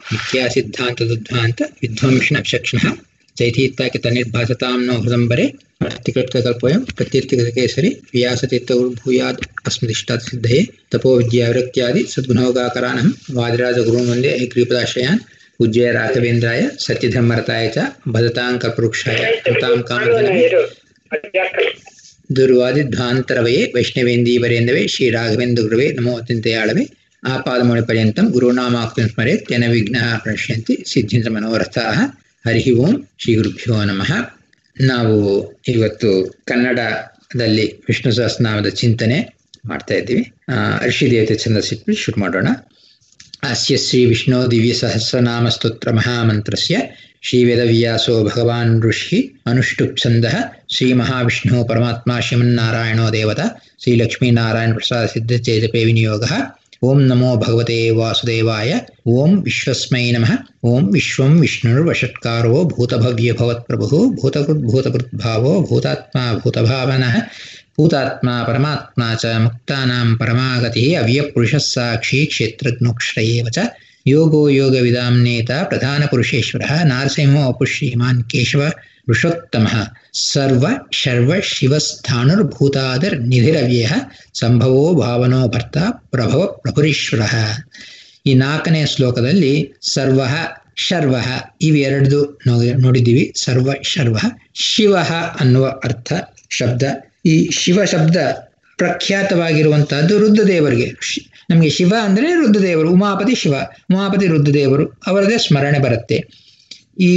ಮಿಥ್ಯಾ ಸಿದ್ಧಾಂತ ದುದ್ಧಾಂತ ವಿಧ್ವಂಸನ ವಿಚಕ್ಷಣಃ ಚೈತೀತ್ವಾಕ್ಯ ತನ್ನಿರ್ಭಾಸತಾಂ ನೋ ಹೃದಂಬರೆ ಅರ್ಥಿಕೃತ್ಕಲ್ಪೋಯಂ ಪ್ರತ್ಯರ್ಥಿಕೇಸರಿ ವ್ಯಾಸತೀರ್ಥಗುರು ಭೂಯಾದ್ ಅಸ್ಮದಿಷ್ಟಾತ್ ಸಿದ್ಧಯೇ ತಪೋ ವಿದ್ಯಾ ವಿರಕ್ತ್ಯಾದಿ ಸದ್ಗುಣೋಗಾಕರಾನಹಂ ವಾದಿರಾಜ ಗುರುನ್ ವಂದೇ ಹೈಗ್ರೀಪದಾಶ್ರಯಾನ್ ಪೂಜ್ಯ ರಾಘವೇಂದ್ರಾಯ ಸತ್ಯಧರ್ಮರತಾಯ ಚ ಭಜತಾಂ ಕಲ್ಪವೃಕ್ಷಾಯ ಕೃತಾಂ ಕಾಮಧನವೇ ದುರ್ವಾದಿಧ್ವಾಂತರವಯೇ ವೈಷ್ಣವೇಂದೀವರೇಂದವೇ ಶ್ರೀರಾಘವೇಂದ್ರ ಗುರುವೇ ನಮೋ ಅತ್ಯಂತಯಾಳವೇ ಆಪಾದಮೌಳಿ ಪರ್ಯಂತಂ ಗುರುನಾಮಾಕ್ತಿಂ ಸ್ಮರೆತ್ ಯನ ವಿಘ್ನಃ ಪ್ರಣಶ್ಯಂತಿ ಸಿದ್ಧಿಂತ ಮನೋರಥಾಃ ಹರಿ ಓಂ ಶ್ರೀ ಗುರುಭ್ಯೋ ನಮಃ ನಾವು ಇವತ್ತು ಕನ್ನಡದಲ್ಲಿ ವಿಷ್ಣು ಸಹಸ್ರನಾಮದ ಚಿಂತನೆ ಮಾಡ್ತಾ ಇದ್ದೀವಿ ಋಷಿ ದೇವತೆ ಛಂದಸ್ಸಿಟ್ಟು ಶುರು ಮಾಡೋಣ ಅಸ್ಯ ಶ್ರೀ ವಿಷ್ಣು ದಿವ್ಯ ಸಹಸ್ರನಾಮ ಸ್ತೋತ್ರ ಮಹಾಮಂತ್ರಸ್ಯ ಶ್ರೀ ವೇದವ್ಯಾಸೋ ಭಗವಾನ್ ಋಷಿ ಅನುಷ್ಠುಪ್ ಛಂದಃ ಶ್ರೀ ಮಹಾವಿಷ್ಣು ಪರಮಾತ್ಮ ಶ್ರೀಮನ್ನಾರಾಯಣೋ ದೇವತಾ ಶ್ರೀ ಲಕ್ಷ್ಮೀನಾರಾಯಣ ಪ್ರಸಾದ ಸಿದ್ಧ ಚೇತಪೇ ವಿನಿಯೋಗ ಓಂ ನಮೋ ಭಗವತೆ ವಾಸುದೇವಾಯ ಓಂ ವಿಶ್ವಸ್ಮೈ ನಮಃ ಓಂ ವಿಶ್ವಂ ವಿಷ್ಣುರ್ವಷಟ್ಕಾರೋ ಭೂತಭವ್ಯ ಭವತ್ಪ್ರಭು ಭೂತಕೃದ್ಭೂತಕೃದ್ಭಾವೋ ಭೂತಾತ್ಮ ಭೂತಭಾವನಃ ಭೂತಾತ್ಮ ಪರಮಾತ್ಮ ಚ ಮುಕ್ತಾನಾಂ ಪರಮಾಗತಿ ಅವ್ಯಪುರುಷಃ ಸಾಕ್ಷಿ ಕ್ಷೇತ್ರಜ್ಞೋಕ್ಷರೇವ ಚ ಯೋಗೋ ಯೋಗವಿದಾಂನೇತ ಪ್ರಧಾನಪುರುಷೇಶ್ವರः ನಾರಸಿಂಹೋಪು ಶ್ರೀಮಾನ್ ಕೇಶವ ವೃಷೋತ್ತಮಃ ಸರ್ವ ಶರ್ವ ಶಿವಸ್ಥಾಣುರ್ಭೂತಾದಿರ್ ನಿಧಿರವ್ಯಯ ಸಂಭವೋ ಭಾವನೋ ಭರ್ತ ಪ್ರಭವ ಪ್ರಭುರೀಶ್ವರ ಈ ನಾಲ್ಕನೇ ಶ್ಲೋಕದಲ್ಲಿ ಸರ್ವ ಶರ್ವ ಇವೆರಡು ನೋಡಿದ್ದೀವಿ ಸರ್ವ ಶರ್ವ ಶಿವ ಅನ್ನುವ ಅರ್ಥ ಶಬ್ದ ಈ ಶಿವ ಶಬ್ದ ಪ್ರಖ್ಯಾತವಾಗಿರುವಂತಹದ್ದು ರುದ್ರದೇವರಿಗೆ ನಮಗೆ ಶಿವ ಅಂದರೆ ರುದ್ರದೇವರು ಉಮಾಪತಿ ಶಿವ ಉಮಾಪತಿ ರುದ್ರದೇವರು ಅವರದೇ ಸ್ಮರಣೆ ಬರುತ್ತೆ ಈ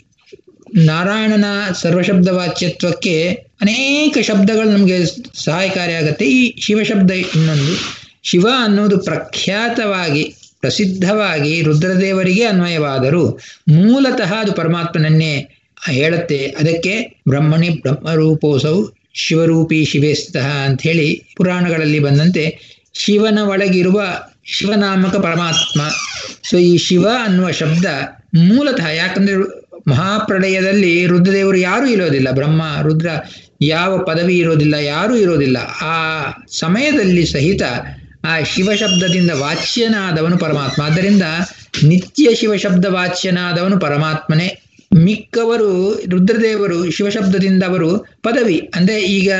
ನಾರಾಯಣನ ಸರ್ವಶಬ್ದ ವಾಚ್ಯತ್ವಕ್ಕೆ ಅನೇಕ ಶಬ್ದಗಳು ನಮಗೆ ಸಹಾಯಕಾರಿಯಾಗುತ್ತೆ ಈ ಶಿವಶಬ್ದ ಇನ್ನೊಂದು ಶಿವ ಅನ್ನೋದು ಪ್ರಖ್ಯಾತವಾಗಿ ಪ್ರಸಿದ್ಧವಾಗಿ ರುದ್ರದೇವರಿಗೆ ಅನ್ವಯವಾದರೂ ಮೂಲತಃ ಅದು ಪರಮಾತ್ಮನನ್ನೇ ಹೇಳುತ್ತೆ ಅದಕ್ಕೆ ಬ್ರಹ್ಮಣಿ ಬ್ರಹ್ಮರೂಪೋಸವು ಶಿವರೂಪಿ ಶಿವೇ ಸ್ಥಿತಃ ಅಂಥೇಳಿ ಪುರಾಣಗಳಲ್ಲಿ ಬಂದಂತೆ ಶಿವನ ಒಳಗಿರುವ ಶಿವನಾಮಕ ಪರಮಾತ್ಮ ಸೊ ಈ ಶಿವ ಅನ್ನುವ ಶಬ್ದ ಮೂಲತಃ ಯಾಕಂದ್ರೆ ಮಹಾಪ್ರಳಯದಲ್ಲಿ ರುದ್ರದೇವರು ಯಾರೂ ಇರೋದಿಲ್ಲ ಬ್ರಹ್ಮ ರುದ್ರ ಯಾವ ಪದವಿ ಇರೋದಿಲ್ಲ ಯಾರೂ ಇರೋದಿಲ್ಲ ಆ ಸಮಯದಲ್ಲಿ ಸಹಿತ ಆ ಶಿವಶಬ್ದದಿಂದ ವಾಚ್ಯನಾದವನು ಪರಮಾತ್ಮ ಆದ್ದರಿಂದ ನಿತ್ಯ ಶಿವಶಬ್ದ ವಾಚ್ಯನಾದವನು ಪರಮಾತ್ಮನೇ ಮಿಕ್ಕವರು ರುದ್ರದೇವರು ಶಿವಶಬ್ದದಿಂದ ಅವರು ಪದವಿ ಅಂದ್ರೆ ಈಗ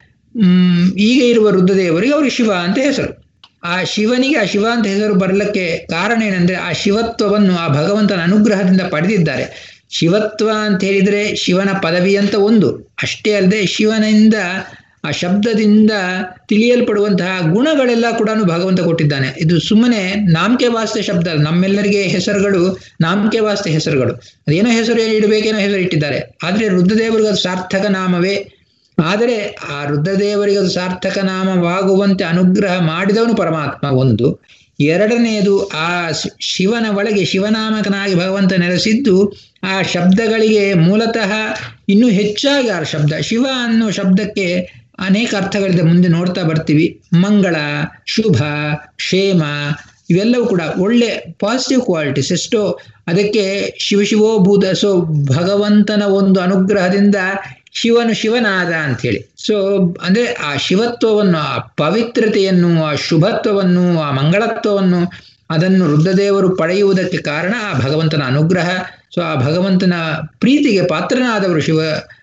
ಹ್ಮ್ ಈಗ ಇರುವ ರುದ್ರದೇವರಿಗೆ ಅವರು ಶಿವ ಅಂತ ಹೆಸರು ಆ ಶಿವನಿಗೆ ಆ ಶಿವ ಅಂತ ಹೆಸರು ಬರಲಿಕ್ಕೆ ಕಾರಣ ಏನಂದ್ರೆ ಆ ಶಿವತ್ವವನ್ನು ಆ ಭಗವಂತನ ಅನುಗ್ರಹದಿಂದ ಪಡೆದಿದ್ದಾರೆ ಶಿವತ್ವ ಅಂತ ಹೇಳಿದ್ರೆ ಶಿವನ ಪದವಿ ಅಂತ ಒಂದು ಅಷ್ಟೇ ಅಲ್ಲದೆ ಶಿವನಿಂದ ಆ ಶಬ್ದದಿಂದ ತಿಳಿಯಲ್ಪಡುವಂತಹ ಗುಣಗಳೆಲ್ಲ ಕೂಡ ಭಗವಂತ ಕೊಟ್ಟಿದ್ದಾನೆ ಇದು ಸುಮ್ಮನೆ ನಾಮಕೆ ವಾಸ್ತೆ ಶಬ್ದ ನಮ್ಮೆಲ್ಲರಿಗೆ ಹೆಸರುಗಳು ನಾಮಕೆ ವಾಸ್ತೆ ಹೆಸರುಗಳು ಅದೇನೋ ಹೆಸರು ಇಡಬೇಕೇನೋ ಹೆಸರು ಇಟ್ಟಿದ್ದಾರೆ ಆದ್ರೆ ರುದ್ರದೇವರಿಗೆ ಅದು ಸಾರ್ಥಕ ನಾಮವೇ ಆದರೆ ಆ ರುದ್ರದೇವರಿಗೆ ಅದು ಸಾರ್ಥಕ ನಾಮವಾಗುವಂತೆ ಅನುಗ್ರಹ ಮಾಡಿದವನು ಪರಮಾತ್ಮ ಒಂದು ಎರಡನೆಯದು ಆ ಶಿವನ ಒಳಗೆ ಶಿವನಾಮಕನಾಗಿ ಭಗವಂತ ನೆಲೆಸಿದ್ದು ಆ ಶಬ್ದಗಳಿಗೆ ಮೂಲತಃ ಇನ್ನೂ ಹೆಚ್ಚಾಗಿ ಆ ಶಬ್ದ ಶಿವ ಅನ್ನೋ ಶಬ್ದಕ್ಕೆ ಅನೇಕ ಅರ್ಥಗಳಿದೆ ಮುಂದೆ ನೋಡ್ತಾ ಬರ್ತೀವಿ ಮಂಗಳ ಶುಭ ಕ್ಷೇಮ ಇವೆಲ್ಲವೂ ಕೂಡ ಒಳ್ಳೆ ಪಾಸಿಟಿವ್ ಕ್ವಾಲಿಟೀಸ್ ಎಷ್ಟೋ ಅದಕ್ಕೆ ಶಿವ ಶಿವೋ ಭೂತ ಸೊ ಭಗವಂತನ ಒಂದು ಅನುಗ್ರಹದಿಂದ ಶಿವನು ಶಿವನಾದ ಅಂಥೇಳಿ ಸೊ ಅಂದ್ರೆ ಆ ಶಿವತ್ವವನ್ನು ಆ ಪವಿತ್ರತೆಯನ್ನು ಆ ಶುಭತ್ವವನ್ನು ಆ ಮಂಗಳತ್ವವನ್ನು ಅದನ್ನು ರುದ್ರದೇವರು ಪಡೆಯುವುದಕ್ಕೆ ಕಾರಣ ಆ ಭಗವಂತನ ಅನುಗ್ರಹ ಸೊ ಆ ಭಗವಂತನ ಪ್ರೀತಿಗೆ ಪಾತ್ರನಾದವರು ಶಿವ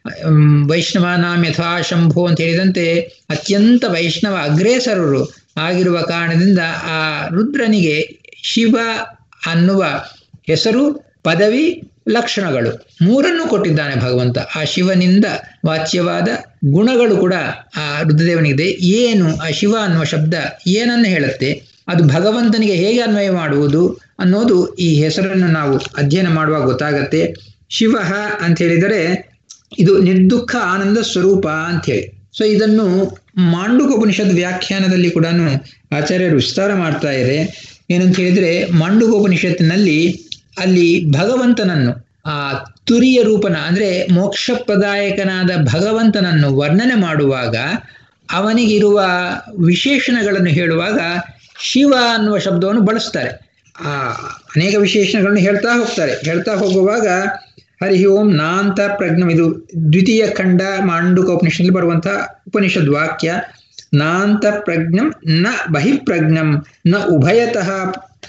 ವೈಷ್ಣವನಾಮ್ ಯಥಾ ಶಂಭು ಅಂತ ಹೇಳಿದಂತೆ ಅತ್ಯಂತ ವೈಷ್ಣವ ಅಗ್ರೇಸರರು ಆಗಿರುವ ಕಾರಣದಿಂದ ಆ ರುದ್ರನಿಗೆ ಶಿವ ಅನ್ನುವ ಹೆಸರು ಪದವಿ ಲಕ್ಷಣಗಳು ಮೂರನ್ನು ಕೊಟ್ಟಿದ್ದಾನೆ ಭಗವಂತ ಆ ಶಿವನಿಂದ ವಾಚ್ಯವಾದ ಗುಣಗಳು ಕೂಡ ಆ ರುದ್ರದೇವನಿಗಿದೆ ಏನು ಆ ಶಿವ ಅನ್ನುವ ಶಬ್ದ ಏನನ್ನು ಹೇಳುತ್ತೆ ಅದು ಭಗವಂತನಿಗೆ ಹೇಗೆ ಅನ್ವಯ ಮಾಡುವುದು ಅನ್ನೋದು ಈ ಹೆಸರನ್ನು ನಾವು ಅಧ್ಯಯನ ಮಾಡುವಾಗ ಗೊತ್ತಾಗತ್ತೆ ಶಿವ ಅಂತ ಹೇಳಿದರೆ ಇದು ನಿರ್ದುಃಖ ಆನಂದ ಸ್ವರೂಪ ಅಂತ ಹೇಳಿ ಸೊ ಇದನ್ನು ಮಾಂಡುಕ ಉಪನಿಷತ್ ವ್ಯಾಖ್ಯಾನದಲ್ಲಿ ಕೂಡ ಆಚಾರ್ಯರು ವಿಸ್ತಾರ ಮಾಡ್ತಾ ಇದ್ದಾರೆ ಏನಂತ ಹೇಳಿದ್ರೆ ಮಾಂಡುಕೋಪನಿಷತ್ತಿನಲ್ಲಿ ಅಲ್ಲಿ ಭಗವಂತನನ್ನು ಆ ತುರಿಯ ರೂಪನ ಅಂದ್ರೆ ಮೋಕ್ಷಪ್ರದಾಯಕನಾದ ಭಗವಂತನನ್ನು ವರ್ಣನೆ ಮಾಡುವಾಗ ಅವನಿಗಿರುವ ವಿಶೇಷಣಗಳನ್ನು ಹೇಳುವಾಗ ಶಿವ ಅನ್ನುವ ಶಬ್ದವನ್ನು ಬಳಸ್ತಾರೆ ಆ ಅನೇಕ ವಿಶೇಷಣಗಳನ್ನು ಹೇಳ್ತಾ ಹೋಗ್ತಾರೆ ಹೇಳ್ತಾ ಹೋಗುವಾಗ ಹರಿ ಓಂ ನಾಂತ ಪ್ರಜ್ಞಂ ಇದು ದ್ವಿತೀಯ ಖಂಡ ಮಾಂಡುಕ ಉಪನಿಷತ್ನಲ್ಲಿ ಬರುವಂತಹ ಉಪನಿಷದ್ ವಾಕ್ಯ ನಾಂತ ಪ್ರಜ್ಞಂ ನ ಬಹಿಪ್ರಜ್ಞಂ ನ ಉಭಯತಃ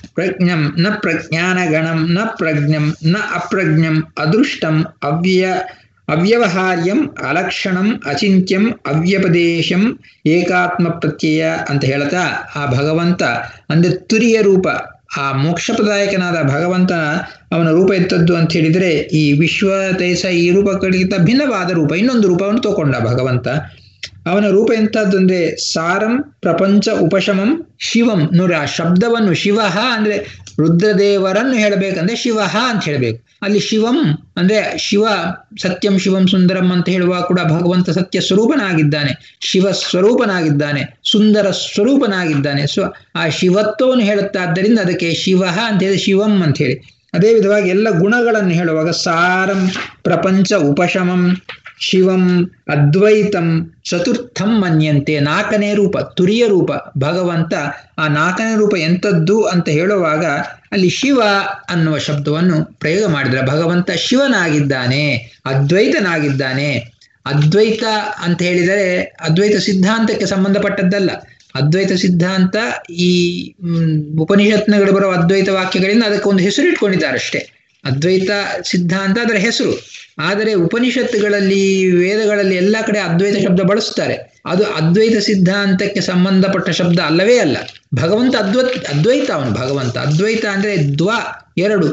ಪ್ರಜ್ಞಂ ನ ಪ್ರಜ್ಞಾನಗಣಂ ನ ಪ್ರಜ್ಞಂ ನ ಅಪ್ರಜ್ಞಂ ಅದೃಷ್ಟಂ ಅವ್ಯ ಅವ್ಯವಹಾರ್ಯಂ ಅಲಕ್ಷಣಂ ಅಚಿಂತ್ಯಂ ಅವ್ಯಪದೇಶಂ ಏಕಾತ್ಮ ಪ್ರತ್ಯಯ ಅಂತ ಹೇಳ್ತಾ ಆ ಭಗವಂತ ಅಂದ್ರೆ ತುರಿಯ ರೂಪ ಆ ಮೋಕ್ಷಪ್ರದಾಯಕನಾದ ಭಗವಂತನ ಅವನ ರೂಪ ಎಂಥದ್ದು ಅಂತ ಹೇಳಿದರೆ ಈ ವಿಶ್ವ ತೇಸ ಈ ರೂಪಗಳಿಗಿಂತ ಭಿನ್ನವಾದ ರೂಪ ಇನ್ನೊಂದು ರೂಪವನ್ನು ತಗೊಂಡ ಭಗವಂತ ಅವನ ರೂಪ ಎಂಥದ್ದು ಅಂದ್ರೆ ಸಾರಂ ಪ್ರಪಂಚ ಉಪಶಮಂ ಶಿವಂ ನೋಡಿ ಆ ಶಬ್ದವನ್ನು ಶಿವ ಅಂದ್ರೆ ರುದ್ರದೇವರನ್ನು ಹೇಳಬೇಕಂದ್ರೆ ಶಿವ ಅಂತ ಹೇಳಬೇಕು ಅಲ್ಲಿ ಶಿವಂ ಅಂದ್ರೆ ಶಿವ ಸತ್ಯಂ ಶಿವಂ ಸುಂದರಂ ಅಂತ ಹೇಳುವ ಕೂಡ ಭಗವಂತ ಸತ್ಯ ಸ್ವರೂಪನಾಗಿದ್ದಾನೆ ಶಿವ ಸ್ವರೂಪನಾಗಿದ್ದಾನೆ ಸುಂದರ ಸ್ವರೂಪನಾಗಿದ್ದಾನೆ ಸ್ವ ಆ ಶಿವತ್ವವನ್ನು ಹೇಳುತ್ತಾದ್ದರಿಂದ ಅದಕ್ಕೆ ಶಿವ ಅಂತ ಹೇಳಿ ಶಿವಂ ಅಂತ ಹೇಳಿ ಅದೇ ವಿಧವಾಗಿ ಎಲ್ಲ ಗುಣಗಳನ್ನು ಹೇಳುವಾಗ ಸಾರಂ ಪ್ರಪಂಚ ಉಪಶಮಂ ಶಿವಂ ಅದ್ವೈತಂ ಚತುರ್ಥಂ ಮನ್ಯಂತೆ ನಾಲ್ಕನೇ ರೂಪ ತುರಿಯ ರೂಪ ಭಗವಂತ ಆ ನಾಲ್ಕನೇ ರೂಪ ಎಂಥದ್ದು ಅಂತ ಹೇಳುವಾಗ ಅಲ್ಲಿ ಶಿವ ಅನ್ನುವ ಶಬ್ದವನ್ನು ಪ್ರಯೋಗ ಮಾಡಿದ್ರೆ ಭಗವಂತ ಶಿವನಾಗಿದ್ದಾನೆ ಅದ್ವೈತನಾಗಿದ್ದಾನೆ ಅದ್ವೈತ ಅಂತ ಹೇಳಿದರೆ ಅದ್ವೈತ ಸಿದ್ಧಾಂತಕ್ಕೆ ಸಂಬಂಧಪಟ್ಟದ್ದಲ್ಲ ಅದ್ವೈತ ಸಿದ್ಧಾಂತ ಈ ಉಪನಿಷತ್ನಗಳು ಬರುವ ಅದ್ವೈತ ವಾಕ್ಯಗಳಿಂದ ಅದಕ್ಕೆ ಒಂದು ಹೆಸರು ಇಟ್ಕೊಂಡಿದ್ದಾರೆ ಅಷ್ಟೇ ಅದ್ವೈತ ಸಿದ್ಧಾಂತ ಅದರ ಹೆಸರು ಆದರೆ ಉಪನಿಷತ್ತುಗಳಲ್ಲಿ ವೇದಗಳಲ್ಲಿ ಎಲ್ಲ ಕಡೆ ಅದ್ವೈತ ಶಬ್ದ ಬಳಸ್ತಾರೆ ಅದು ಅದ್ವೈತ ಸಿದ್ಧಾಂತಕ್ಕೆ ಸಂಬಂಧಪಟ್ಟ ಶಬ್ದ ಅಲ್ಲವೇ ಅಲ್ಲ ಭಗವಂತ ಅದ್ವೈ ಅದ್ವೈತ ಅವನು ಭಗವಂತ ಅದ್ವೈತ ಅಂದ್ರೆ ದ್ವ ಎರಡು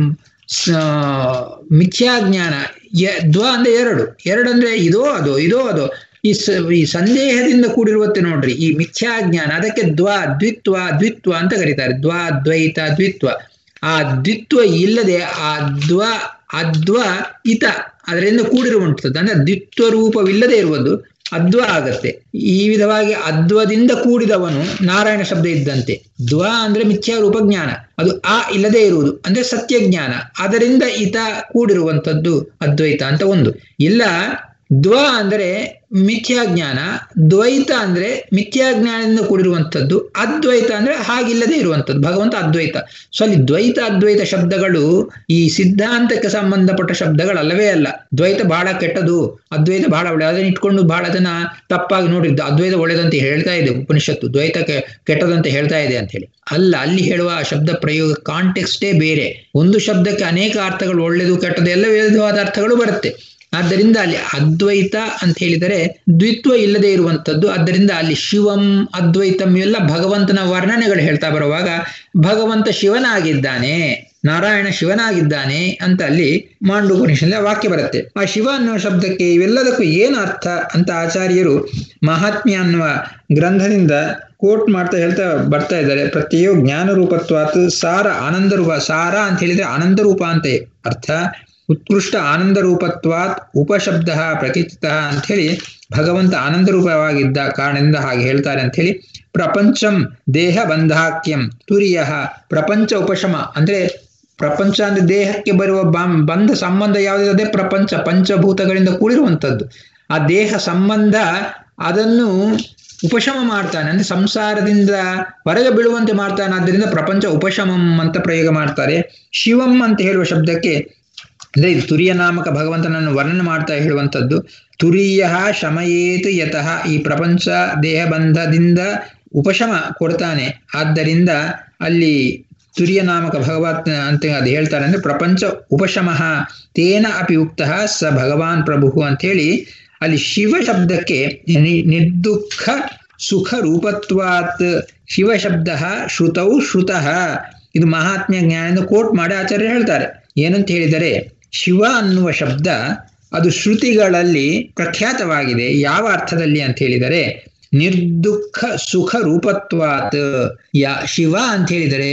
ಮಿಥ್ಯಾಜ್ಞಾನ ದ್ವ ಅಂದ್ರೆ ಎರಡು ಎರಡು ಅಂದ್ರೆ ಇದೋ ಅದೋ ಇದೋ ಅದೋ ಈ ಸ ಈ ಸಂದೇಹದಿಂದ ಕೂಡಿರುವತ್ತೆ ನೋಡ್ರಿ ಈ ಮಿಥ್ಯಾಜ್ಞಾನ ಅದಕ್ಕೆ ದ್ವ ದ್ವಿತ್ವ ದ್ವಿತ್ವ ಅಂತ ಕರೀತಾರೆ ದ್ವ ದ್ವೈತ ದ್ವಿತ್ವ ಆ ದ್ವಿತ್ವ ಇಲ್ಲದೆ ಆ ದ್ವ ಅದ್ವ ಇತ ಅದರಿಂದ ಕೂಡಿರುವಂಥದ್ದು ಅಂದ್ರೆ ದ್ವಿತ್ವ ರೂಪವಿಲ್ಲದೆ ಇರುವುದು ಅದ್ವ ಆಗತ್ತೆ ಈ ವಿಧವಾಗಿ ಅದ್ವದಿಂದ ಕೂಡಿದವನು ನಾರಾಯಣ ಶಬ್ದ ಇದ್ದಂತೆ ದ್ವ ಅಂದ್ರೆ ಮಿಥ್ಯಾ ರೂಪ ಜ್ಞಾನ ಅದು ಆ ಇಲ್ಲದೆ ಇರುವುದು ಅಂದ್ರೆ ಸತ್ಯ ಜ್ಞಾನ ಅದರಿಂದ ಈತ ಕೂಡಿರುವಂಥದ್ದು ಅದ್ವೈತ ಅಂತ ಒಂದು ಇಲ್ಲ ದ್ವ ಅಂದರೆ ಮಿಥ್ಯಾಜ್ಞಾನ ದ್ವೈತ ಅಂದ್ರೆ ಮಿಥ್ಯಾಜ್ಞಾನದಿಂದ ಕೂಡಿರುವಂಥದ್ದು ಅದ್ವೈತ ಅಂದ್ರೆ ಹಾಗಿಲ್ಲದೆ ಇರುವಂಥದ್ದು ಭಗವಂತ ಅದ್ವೈತ ಸೊ ಅಲ್ಲಿ ದ್ವೈತ ಅದ್ವೈತ ಶಬ್ದಗಳು ಈ ಸಿದ್ಧಾಂತಕ್ಕೆ ಸಂಬಂಧಪಟ್ಟ ಶಬ್ದಗಳಲ್ಲವೇ ಅಲ್ಲ ದ್ವೈತ ಬಹಳ ಕೆಟ್ಟದು ಅದ್ವೈತ ಬಹಳ ಒಳ್ಳೆ ಅದನ್ನ ಇಟ್ಕೊಂಡು ಬಹಳ ಜನ ತಪ್ಪಾಗಿ ನೋಡಿದ್ದು ಅದ್ವೈತ ಒಳ್ಳೆದಂತ ಹೇಳ್ತಾ ಇದೆ ಉಪನಿಷತ್ತು ದ್ವೈತಕ್ಕೆ ಕೆಟ್ಟದಂತ ಹೇಳ್ತಾ ಇದೆ ಅಂತ ಹೇಳಿ ಅಲ್ಲ ಅಲ್ಲಿ ಹೇಳುವ ಶಬ್ದ ಪ್ರಯೋಗ ಕಾಂಟೆಕ್ಸ್ಟೇ ಬೇರೆ ಒಂದು ಶಬ್ದಕ್ಕೆ ಅನೇಕ ಅರ್ಥಗಳು ಒಳ್ಳೆಯದು ಕೆಟ್ಟದು ಎಲ್ಲ ವಿಧವಾದ ಅರ್ಥಗಳು ಬರುತ್ತೆ ಆದ್ದರಿಂದ ಅಲ್ಲಿ ಅದ್ವೈತ ಅಂತ ಹೇಳಿದರೆ ದ್ವಿತ್ವ ಇಲ್ಲದೆ ಇರುವಂಥದ್ದು ಆದ್ದರಿಂದ ಅಲ್ಲಿ ಶಿವಂ ಅದ್ವೈತಂ ಇವೆಲ್ಲ ಭಗವಂತನ ವರ್ಣನೆಗಳು ಹೇಳ್ತಾ ಬರುವಾಗ ಭಗವಂತ ಶಿವನಾಗಿದ್ದಾನೆ ನಾರಾಯಣ ಶಿವನಾಗಿದ್ದಾನೆ ಅಂತ ಅಲ್ಲಿ ಮಾಂಡುಪನಿಷಲ್ಲ ವಾಕ್ಯ ಬರುತ್ತೆ ಆ ಶಿವ ಅನ್ನುವ ಶಬ್ದಕ್ಕೆ ಇವೆಲ್ಲದಕ್ಕೂ ಏನು ಅರ್ಥ ಅಂತ ಆಚಾರ್ಯರು ಮಹಾತ್ಮ್ಯ ಅನ್ನುವ ಗ್ರಂಥದಿಂದ ಕೋಟ್ ಮಾಡ್ತಾ ಹೇಳ್ತಾ ಬರ್ತಾ ಇದ್ದಾರೆ ಪ್ರತಿಯೋ ಜ್ಞಾನ ರೂಪತ್ವಾತ್ ಸಾರ ಆನಂದ ರೂಪ ಸಾರ ಅಂತ ಹೇಳಿದ್ರೆ ಆನಂದ ರೂಪ ಅಂತ ಅರ್ಥ ಉತ್ಕೃಷ್ಟ ಆನಂದ ರೂಪತ್ವಾತ್ ಉಪಶಬ್ದ ಪ್ರಕೀರ್ತಿತ ಅಂತ ಹೇಳಿ ಭಗವಂತ ಆನಂದ ರೂಪವಾಗಿದ್ದ ಕಾರಣದಿಂದ ಹಾಗೆ ಹೇಳ್ತಾರೆ ಅಂತ ಹೇಳಿ ಪ್ರಪಂಚಂ ದೇಹ ಬಂಧಾಕ್ಯಂ ತುರಿಯ ಪ್ರಪಂಚ ಉಪಶಮ ಅಂದ್ರೆ ಪ್ರಪಂಚ ಅಂದ್ರೆ ದೇಹಕ್ಕೆ ಬರುವ ಬಂಧ ಸಂಬಂಧ ಯಾವುದಿದೆ ಪ್ರಪಂಚ ಪಂಚಭೂತಗಳಿಂದ ಕೂಡಿರುವಂಥದ್ದು ಆ ದೇಹ ಸಂಬಂಧ ಅದನ್ನು ಉಪಶಮ ಮಾಡ್ತಾನೆ ಅಂದ್ರೆ ಸಂಸಾರದಿಂದ ಹೊರಗೆ ಬೀಳುವಂತೆ ಮಾಡ್ತಾನೆ ಆದ್ದರಿಂದ ಪ್ರಪಂಚ ಉಪಶಮಂ ಅಂತ ಪ್ರಯೋಗ ಮಾಡ್ತಾರೆ ಶಿವಂ ಅಂತ ಹೇಳುವ ಶಬ್ದಕ್ಕೆ ಅಂದ್ರೆ ತುರಿಯ ನಾಮಕ ಭಗವಂತನನ್ನು ವರ್ಣನೆ ಮಾಡ್ತಾ ಹೇಳುವಂಥದ್ದು ತುರಿಯ ಶಮಯೇತು ಯತಃ ಈ ಪ್ರಪಂಚ ದೇಹ ಬಂಧದಿಂದ ಉಪಶಮ ಕೊಡ್ತಾನೆ ಆದ್ದರಿಂದ ಅಲ್ಲಿ ತುರಿಯ ನಾಮಕ ಭಗವತ್ ಅಂತ ಅದು ಹೇಳ್ತಾರೆ ಅಂದ್ರೆ ಪ್ರಪಂಚ ಉಪಶಮಃ ತೇನ ಅಪಿ ಉಕ್ತ ಸ ಭಗವಾನ್ ಪ್ರಭು ಅಂತ ಹೇಳಿ ಅಲ್ಲಿ ಶಿವ ಶಬ್ದಕ್ಕೆ ನಿರ್ದುಃಖ ಸುಖ ರೂಪತ್ವಾತ್ ಶಿವ ಶಬ್ದ ಶ್ರುತೌ ಶ್ರುತಃ ಇದು ಮಹಾತ್ಮ್ಯ ಜ್ಞಾನದಿಂದ ಕೋಟ್ ಮಾಡಿ ಆಚಾರ್ಯ ಹೇಳ್ತಾರೆ ಏನಂತ ಹೇಳಿದರೆ ಶಿವ ಅನ್ನುವ ಶಬ್ದ ಅದು ಶ್ರುತಿಗಳಲ್ಲಿ ಪ್ರಖ್ಯಾತವಾಗಿದೆ ಯಾವ ಅರ್ಥದಲ್ಲಿ ಅಂತ ಹೇಳಿದರೆ ನಿರ್ದುಃಖ ಸುಖ ರೂಪತ್ವಾತ್ ಯಾ ಶಿವ ಅಂತ ಹೇಳಿದರೆ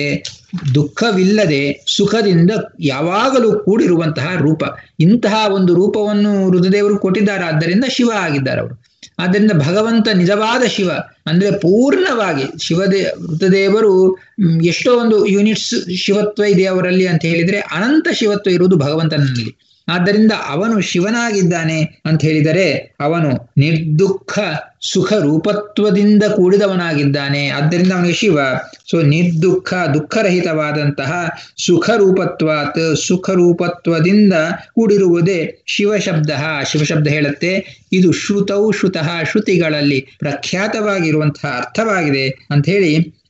ದುಃಖವಿಲ್ಲದೆ ಸುಖದಿಂದ ಯಾವಾಗಲೂ ಕೂಡಿರುವಂತಹ ರೂಪ ಇಂತಹ ಒಂದು ರೂಪವನ್ನು ರುದ್ರದೇವರು ಕೊಟ್ಟಿದ್ದಾರೆ ಆದ್ದರಿಂದ ಶಿವ ಆಗಿದ್ದಾರೆ ಅವರು ಆದ್ದರಿಂದ ಭಗವಂತ ನಿಜವಾದ ಶಿವ ಅಂದ್ರೆ ಪೂರ್ಣವಾಗಿ ಶಿವದೇ ಋತದೇವರು ಎಷ್ಟೋ ಒಂದು ಯೂನಿಟ್ಸ್ ಶಿವತ್ವ ಇದೆ ಅವರಲ್ಲಿ ಅಂತ ಹೇಳಿದ್ರೆ ಅನಂತ ಶಿವತ್ವ ಇರುವುದು ಭಗವಂತನಲ್ಲಿ ಆದ್ದರಿಂದ ಅವನು ಶಿವನಾಗಿದ್ದಾನೆ ಅಂತ ಹೇಳಿದರೆ ಅವನು ನಿರ್ದುಃಖ ಸುಖ ರೂಪತ್ವದಿಂದ ಕೂಡಿದವನಾಗಿದ್ದಾನೆ ಆದ್ದರಿಂದ ಅವನಿಗೆ ಶಿವ ಸೊ ನಿರ್ದುಃಖ ದುಃಖರಹಿತವಾದಂತಹ ಸುಖ ರೂಪತ್ವಾತ್ ಸುಖ ರೂಪತ್ವದಿಂದ ಕೂಡಿರುವುದೇ ಶಿವಶಬ್ದ ಶಿವಶಬ್ದ ಹೇಳುತ್ತೆ ಇದು ಶ್ರುತೌ ಶ್ರುತಃ ಶ್ರುತಿಗಳಲ್ಲಿ ಪ್ರಖ್ಯಾತವಾಗಿರುವಂತಹ ಅರ್ಥವಾಗಿದೆ ಅಂತ ಹೇಳಿ